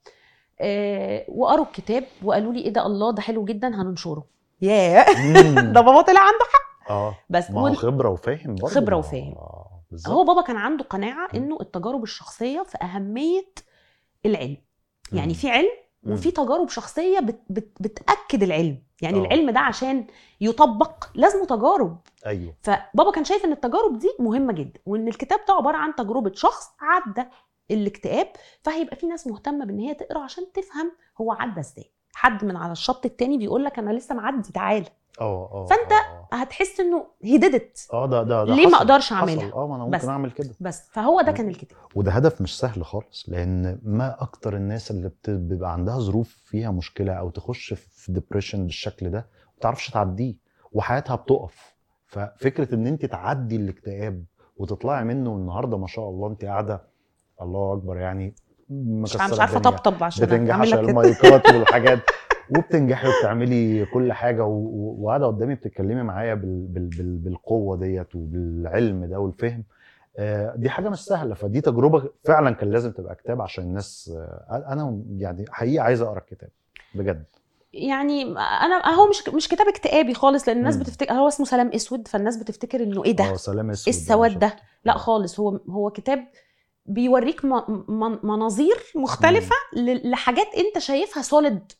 آه وقروا الكتاب وقالوا لي ايه ده الله ده حلو جدا هننشره ياه مم. ده بابا طلع عنده حق اه بس ما هو وال- خبره وفاهم برضه خبرة ما- وفاهم. آه، بالظبط هو بابا كان عنده قناعه انه التجارب الشخصيه في اهميه العلم يعني مم. في علم مم. وفي تجارب شخصيه بت بت بتاكد العلم يعني آه. العلم ده عشان يطبق لازمه تجارب ايوه فبابا كان شايف ان التجارب دي مهمه جدا وان الكتاب ده عباره عن تجربه شخص عدى الاكتئاب فهيبقى في ناس مهتمه بان هي تقرا عشان تفهم هو عدى ازاي حد من على الشط التاني بيقول لك انا لسه معدي تعالى اه اه فأنت اه هتحس انه هيددت اه ده ده ده ليه ما حصل. اقدرش حصل. اعملها اه ما انا بس. ممكن اعمل كده بس فهو ده كان الكتاب وده هدف مش سهل خالص لان ما اكتر الناس اللي بت- بيبقى عندها ظروف فيها مشكله او تخش في ديبريشن بالشكل ده ما تعرفش تعديه وحياتها بتقف ففكره ان انت تعدي الاكتئاب وتطلعي منه النهارده ما شاء الله انت قاعده الله اكبر يعني مش مكسره مش عارفه الدنيا. اطبطب عشان بتنجحي اعمل عشان لك كده المايكات والحاجات وبتنجحي وبتعملي كل حاجه و- و- وقاعده قدامي بتتكلمي معايا بال بال بال بالقوه ديت وبالعلم ده والفهم آه، دي حاجه مش سهله فدي تجربه فعلا كان لازم تبقى كتاب عشان الناس آه، انا يعني حقيقي عايز اقرا الكتاب بجد يعني انا هو مش مش كتاب اكتئابي خالص لان الناس مم. بتفتكر هو اسمه سلام اسود فالناس بتفتكر انه ايه اه ده سلام ايه اسود السواد ده لا آه. خالص هو هو كتاب بيوريك م- م- مناظير مختلفه ل- لحاجات انت شايفها سوليد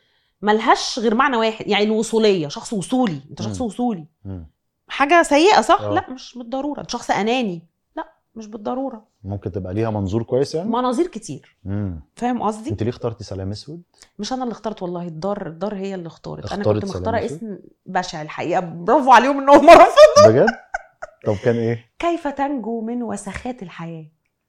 ملهاش غير معنى واحد يعني الوصوليه شخص وصولي انت شخص مم. وصولي مم. حاجه سيئه صح آه. لا مش بالضروره انت شخص اناني لا مش بالضروره ممكن تبقى ليها منظور كويس يعني مناظير كتير مم. فاهم قصدي انت ليه اخترتي سلام اسود مش انا اللي اخترت والله الدار الدار هي اللي اختارت انا اختارت كنت سلام مختاره أسود؟ اسم بشع الحقيقه برافو عليهم انهم رفضوا بجد طب كان ايه كيف تنجو من وسخات الحياه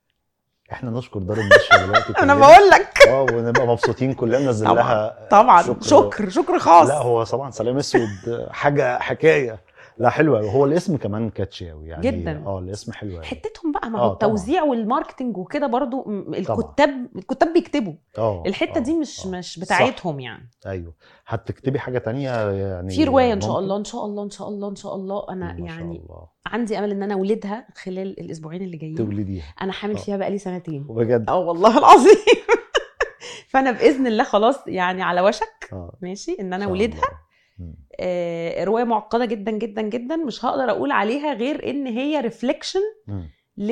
احنا نشكر دار النشر دلوقتي انا كلنا. بقول لك اه ونبقى مبسوطين كلنا ننزل طبعاً، لها طبعا شكر شكر, شكر خاص لا هو طبعا سلام اسود حاجه حكايه لا حلوه أوي. هو الاسم كمان كاتشي قوي يعني جدا. اه الاسم حلو قوي حتتهم بقى ما آه، هو طبعاً. التوزيع والماركتنج وكده برضو م- الكتاب الكتاب بيكتبوا اه الحته آه، دي مش آه. مش صح. بتاعتهم يعني ايوه هتكتبي حاجه تانية يعني في روايه ان شاء ممكن؟ الله ان شاء الله ان شاء الله ان شاء الله انا ما شاء يعني الله عندي امل ان انا اولدها خلال الاسبوعين اللي جايين تولديها انا حامل آه. فيها بقالي سنتين بجد اه والله العظيم فانا باذن الله خلاص يعني على وشك اه مي ان انا إن شاء اولدها الله. مم. آه، روايه معقده جدا جدا جدا مش هقدر اقول عليها غير ان هي ريفليكشن مم.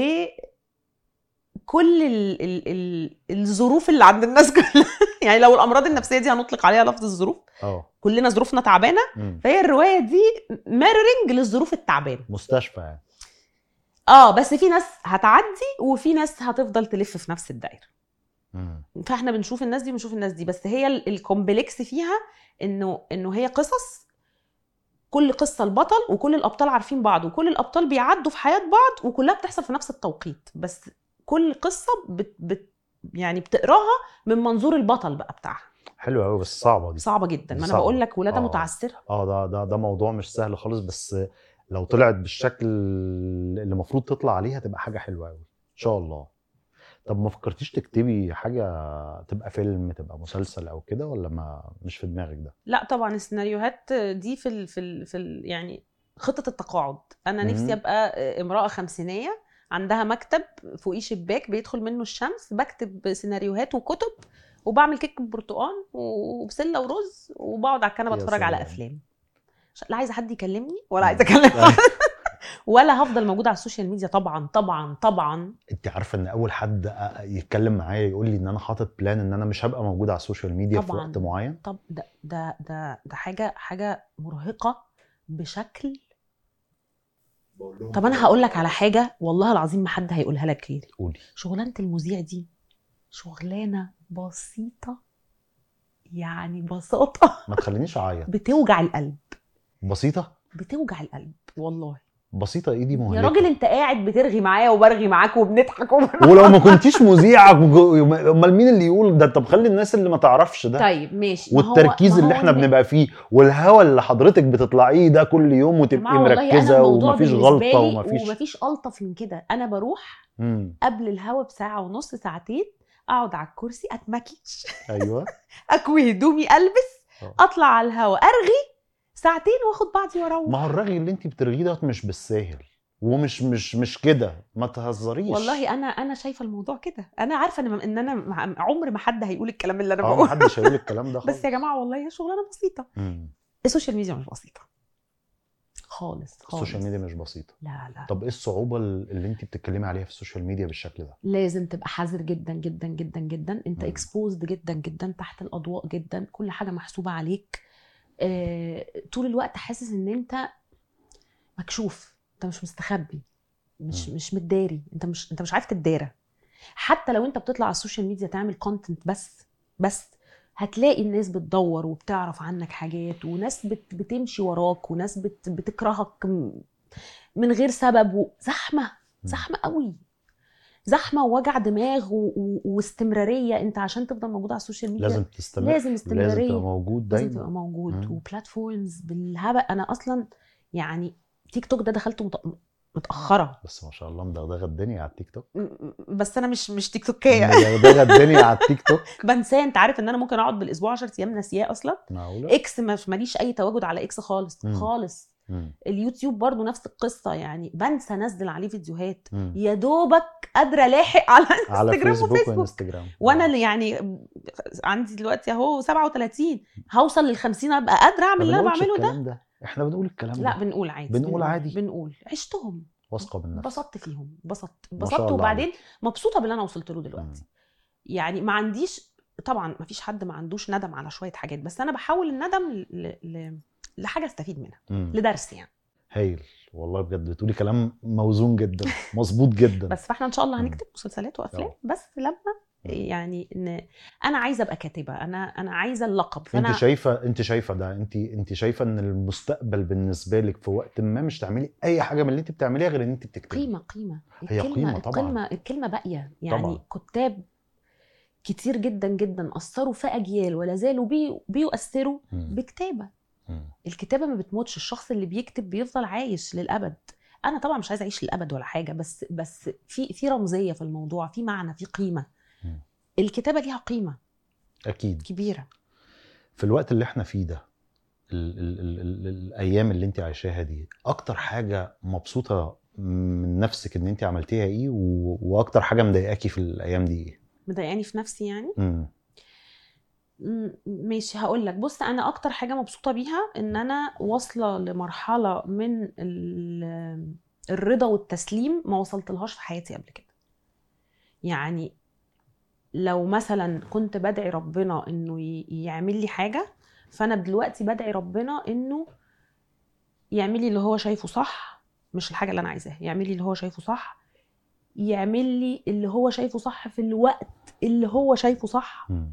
لكل ال ال ال الظروف اللي عند الناس كلها يعني لو الامراض النفسيه دي هنطلق عليها لفظ الظروف اه كلنا ظروفنا تعبانه مم. فهي الروايه دي ميرورنج للظروف التعبانه مستشفى يعني اه بس في ناس هتعدي وفي ناس هتفضل تلف في نفس الدايره مم. فاحنا بنشوف الناس دي بنشوف الناس دي بس هي ال- الكومبلكس فيها انه انه هي قصص كل قصه البطل وكل الابطال عارفين بعض وكل الابطال بيعدوا في حياه بعض وكلها بتحصل في نفس التوقيت بس كل قصه بت بت يعني بتقراها من منظور البطل بقى بتاعها حلوه قوي بس صعبه دي صعبه جدا ما انا صعبة. بقول لك ولاده آه. متعسره اه ده ده ده موضوع مش سهل خالص بس لو طلعت بالشكل اللي المفروض تطلع عليه هتبقى حاجه حلوه قوي ان شاء الله طب ما فكرتيش تكتبي حاجه تبقى فيلم تبقى مسلسل او كده ولا ما مش في دماغك ده لا طبعا السيناريوهات دي في ال في ال في ال يعني خطه التقاعد انا مم. نفسي ابقى امراه خمسينيه عندها مكتب فوقيه شباك بيدخل منه الشمس بكتب سيناريوهات وكتب وبعمل كيك برتقال وبسله ورز وبقعد على الكنبه يا اتفرج على سلام. افلام ش- لا عايزه حد يكلمني ولا عايزه اكلم حد ولا هفضل موجوده على السوشيال ميديا طبعا طبعا طبعا انت عارفه ان اول حد أ- يتكلم معايا يقول لي ان انا حاطط بلان ان انا مش هبقى موجود على السوشيال ميديا في طبعاً. وقت معين طب ده ده ده ده حاجه حاجه مرهقه بشكل طب انا هقول لك على حاجه والله العظيم ما حد هيقولها لك غيري قولي شغلانه المذيع دي شغلانه بسيطه يعني بساطه ما تخلينيش اعيط بتوجع القلب بسيطه بتوجع القلب والله بسيطه ايه دي يا مهلكه راجل انت قاعد بترغي معايا وبرغي معاك وبنضحك وبن... ولو ما كنتيش مذيعه امال مين اللي يقول ده طب خلي الناس اللي ما تعرفش ده طيب ماشي ما هو- والتركيز ما اللي هو احنا إن- بنبقى فيه والهوا اللي حضرتك بتطلعيه ده كل يوم يا وتبقي جماعة والله أنا مركزه الموضوع ومفيش بالنسبة غلطه لي ومفيش ومفيش الطف من كده انا بروح مم. قبل الهوا بساعه ونص ساعتين اقعد على الكرسي اتمكيش ايوه اكوي هدومي البس آه. اطلع على الهوا ارغي ساعتين واخد بعضي واروح ما هو الرغي اللي انت بترغيه ده مش بالساهل ومش مش مش كده ما تهزريش والله انا انا شايفه الموضوع كده انا عارفه ان ان انا مع- عمر ما حد هيقول الكلام اللي انا اه بقوله محدش هيقول الكلام ده خالص بس يا جماعه والله هي شغلانه بسيطه مم. السوشيال ميديا مش بسيطه خالص خالص السوشيال ميديا مش بسيطه لا لا طب ايه الصعوبه اللي انت بتتكلمي عليها في السوشيال ميديا بالشكل ده لازم تبقى حذر جدا جدا جدا جدا انت مم. اكسبوزد جدا جدا تحت الاضواء جدا كل حاجه محسوبه عليك آه، طول الوقت حاسس ان انت مكشوف انت مش مستخبي مش مم. مش متداري انت مش انت مش عارف تتدارى حتى لو انت بتطلع على السوشيال ميديا تعمل كونتنت بس بس هتلاقي الناس بتدور وبتعرف عنك حاجات وناس بت بتمشي وراك وناس بت بتكرهك م- من غير سبب وزحمه مم. زحمه قوي زحمه ووجع دماغ و... و... واستمراريه انت عشان تفضل موجود على السوشيال ميديا لازم تستمر لازم لازم استمراريه تبقى موجود لازم دايما تبقى موجود مم. وبلاتفورمز بالهبل انا اصلا يعني تيك توك ده دخلته مت... متاخره بس ما شاء الله مدغدغه الدنيا على التيك توك م- م- بس انا مش مش تيك توكيه مدغدغه الدنيا على التيك توك بنساه انت عارف ان انا ممكن اقعد بالاسبوع 10 ايام ناسياه اصلا معقوله اكس مش ماليش اي تواجد على اكس خالص مم. خالص مم. اليوتيوب برضو نفس القصه يعني بنسى انزل عليه فيديوهات مم. يا دوبك قادره الاحق على على انستجرام فيسبوك وفيسبوك وانستجرام وانا اللي يعني عندي دلوقتي اهو 37 هوصل لل 50 ابقى قادره اعمل اللي انا بعمله ده ده احنا بنقول الكلام لا ده بنقول عادي بنقول عادي. بنقول عشتهم واثقه بالنفس انبسطت فيهم انبسطت ما انبسطت شاء الله وبعدين عليك. مبسوطه باللي انا وصلت له مم. دلوقتي يعني ما عنديش طبعا ما فيش حد ما عندوش ندم على شويه حاجات بس انا بحول الندم ل... ل... لحاجه استفيد منها مم. لدرس يعني هايل والله بجد بتقولي كلام موزون جدا مظبوط جدا بس فاحنا ان شاء الله مم. هنكتب مسلسلات وافلام أه. بس لما يعني ان انا عايزه ابقى كاتبه انا انا عايزه اللقب فانا انت شايفه انت شايفه ده انت انت شايفه ان المستقبل بالنسبه لك في وقت ما مش تعملي اي حاجه من اللي انت بتعمليها غير ان انت بتكتبي قيمه قيمه هي الكلمه قيمة طبعاً. الكلمه الكلمه باقيه يعني طبعاً. كتاب كتير جدا جدا اثروا في اجيال ولا زالوا بي بيؤثروا مم. بكتابه مم. الكتابه ما بتموتش الشخص اللي بيكتب بيفضل عايش للابد انا طبعا مش عايزه اعيش للابد ولا حاجه بس بس في في رمزيه في الموضوع في معنى في قيمه مم. الكتابه ليها قيمه اكيد كبيره في الوقت اللي احنا فيه ده ال ال ال ال الايام اللي انت عايشاها دي اكتر حاجه مبسوطه من نفسك ان انت عملتيها ايه و... واكتر حاجه مضايقاكي في الايام دي ايه مضايقاني في نفسي يعني مم. م- ماشي هقول لك بص انا اكتر حاجه مبسوطه بيها ان انا واصله لمرحله من ال- الرضا والتسليم ما وصلت لهاش في حياتي قبل كده يعني لو مثلا كنت بدعي ربنا انه ي- يعمل لي حاجه فانا دلوقتي بدعي ربنا انه يعمل لي اللي هو شايفه صح مش الحاجه اللي انا عايزاها يعمل لي اللي هو شايفه صح يعمل لي اللي هو شايفه صح في الوقت اللي هو شايفه صح مم.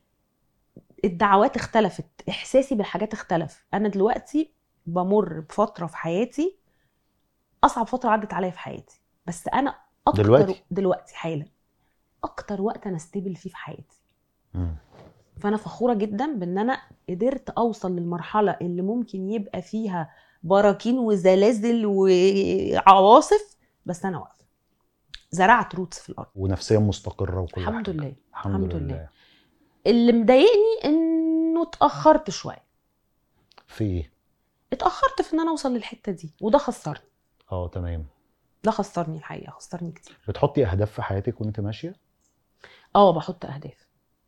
الدعوات اختلفت احساسي بالحاجات اختلف انا دلوقتي بمر بفتره في حياتي اصعب فتره عدت عليا في حياتي بس انا اكتر دلوقتي؟ دلوقتي حالا اكتر وقت انا استبل فيه في حياتي مم. فانا فخوره جدا بان انا قدرت اوصل للمرحله اللي ممكن يبقى فيها براكين وزلازل وعواصف بس انا واقفه زرعت روتس في الارض ونفسيا مستقره وكل الحمد حاجه لله الحمد, الحمد لله. لله. اللي مضايقني انه اتاخرت شويه في ايه اتاخرت في ان انا اوصل للحته دي وده خسرني اه تمام ده خسرني الحقيقه خسرني كتير بتحطي اهداف في حياتك وانت ماشيه اه بحط اهداف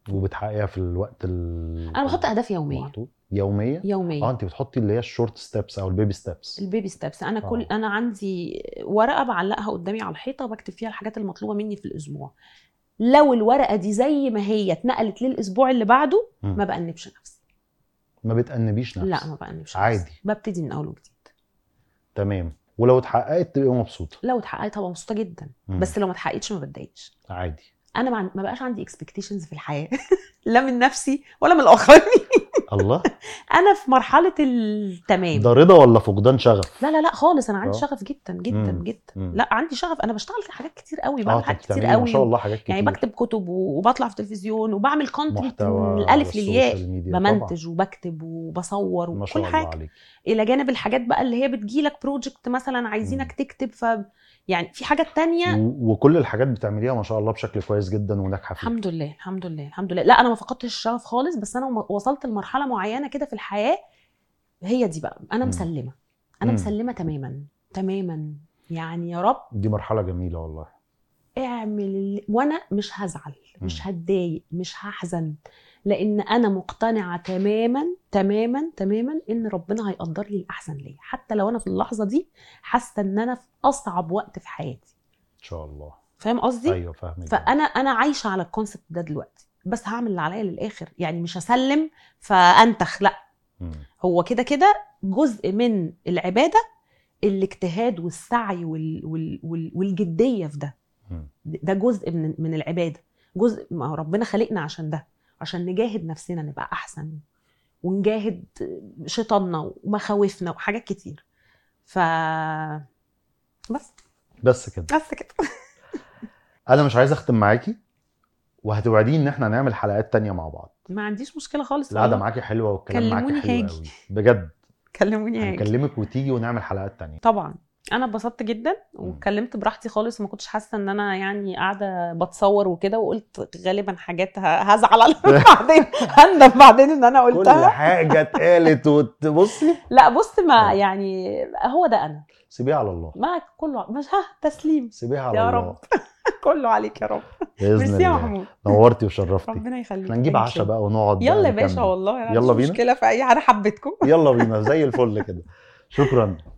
وبتحققيها في الوقت ال... انا بحط اهداف يوميه المحطوط يوميه اه يوميه انت بتحطي اللي هي الشورت ستيبس او البيبي ستيبس البيبي ستيبس انا كل آه. انا عندي ورقه بعلقها قدامي على الحيطه بكتب فيها الحاجات المطلوبه مني في الاسبوع لو الورقه دي زي ما هي اتنقلت للاسبوع اللي بعده مم. ما بأنبش نفسي ما بتأنبيش نفسك لا ما بأنبش نفسي عادي. ببتدي من اول وجديد تمام ولو اتحققت تبقي مبسوطه لو اتحققت هبقى مبسوطه جدا مم. بس لو ما اتحققتش ما بتضايقش عادي انا ما, عن- ما بقاش عندي اكسبكتيشنز في الحياه لا من نفسي ولا من الاخرين الله انا في مرحله التمام ده رضا ولا فقدان شغف لا لا لا خالص انا عندي آه. شغف جدا جدا مم. جدا مم. لا عندي شغف انا بشتغل في حاجات كتير قوي اه بعمل انت حاجات كتير بتعملي ما قوي شاء الله حاجات كتير يعني بكتب كتب و- وبطلع في التلفزيون وبعمل كونتنت محتوى من على الالف للياء السوشيال ميديا طبعا. بمنتج وبكتب وبصور ما شاء وكل الله حاجه عليك الى جانب الحاجات بقى اللي هي بتجيلك بروجكت مثلا عايزينك تكتب ف يعني في حاجات تانية و- وكل الحاجات بتعمليها ما شاء الله بشكل كويس جدا وناجحه فيه الحمد لله الحمد لله الحمد لله لا انا ما فقدتش الشغف خالص بس انا م- وصلت لمرحله معينه كده في الحياه هي دي بقى انا مم. مسلمه انا مم. مسلمه تماما تماما يعني يا رب دي مرحله جميله والله اعمل اللي... وانا مش هزعل مش مم. هتضايق مش هحزن لان انا مقتنعه تماما تماما تماما ان ربنا هيقدر لي الاحسن ليا حتى لو انا في اللحظه دي حاسه ان انا في اصعب وقت في حياتي ان شاء الله فاهم قصدي ايوه فاهمك فانا انا عايشه على الكونسبت ده دلوقتي بس هعمل اللي عليا للاخر يعني مش هسلم فانتخ لا مم. هو كده كده جزء من العباده الاجتهاد والسعي وال... وال... وال... والجديه في ده مم. ده جزء من من العباده جزء ما هو ربنا خلقنا عشان ده عشان نجاهد نفسنا نبقى احسن ونجاهد شيطاننا ومخاوفنا وحاجات كتير ف بس بس كده بس كده انا مش عايز اختم معاكي وهتوعديني ان احنا هنعمل حلقات تانية مع بعض ما عنديش مشكله خالص القعده والله. معاكي حلوه والكلام معاكي كلموني حلو هاجي. قوي بجد كلموني هاجي هنكلمك وتيجي ونعمل حلقات تانية طبعا انا اتبسطت جدا واتكلمت براحتي خالص وما كنتش حاسه ان انا يعني قاعده بتصور وكده وقلت غالبا حاجات ه- هزعل عليها بعدين هندم بعدين ان انا كل قلتها حاجه اتقالت وتبصي لا بص ما آه. يعني هو ده انا سيبيها على الله ما كله مش ها تسليم سيبيها على يا الله رب كله عليك يا رب باذن ميرسي يا الله محمود نورتي وشرفتي ربنا يخليك احنا نجيب Thank عشاء you. بقى ونقعد بقى يلا يا باشا نكمل. والله أنا يلا مش بينا. مشكله في اي انا حبيتكم يلا بينا زي الفل كده شكرا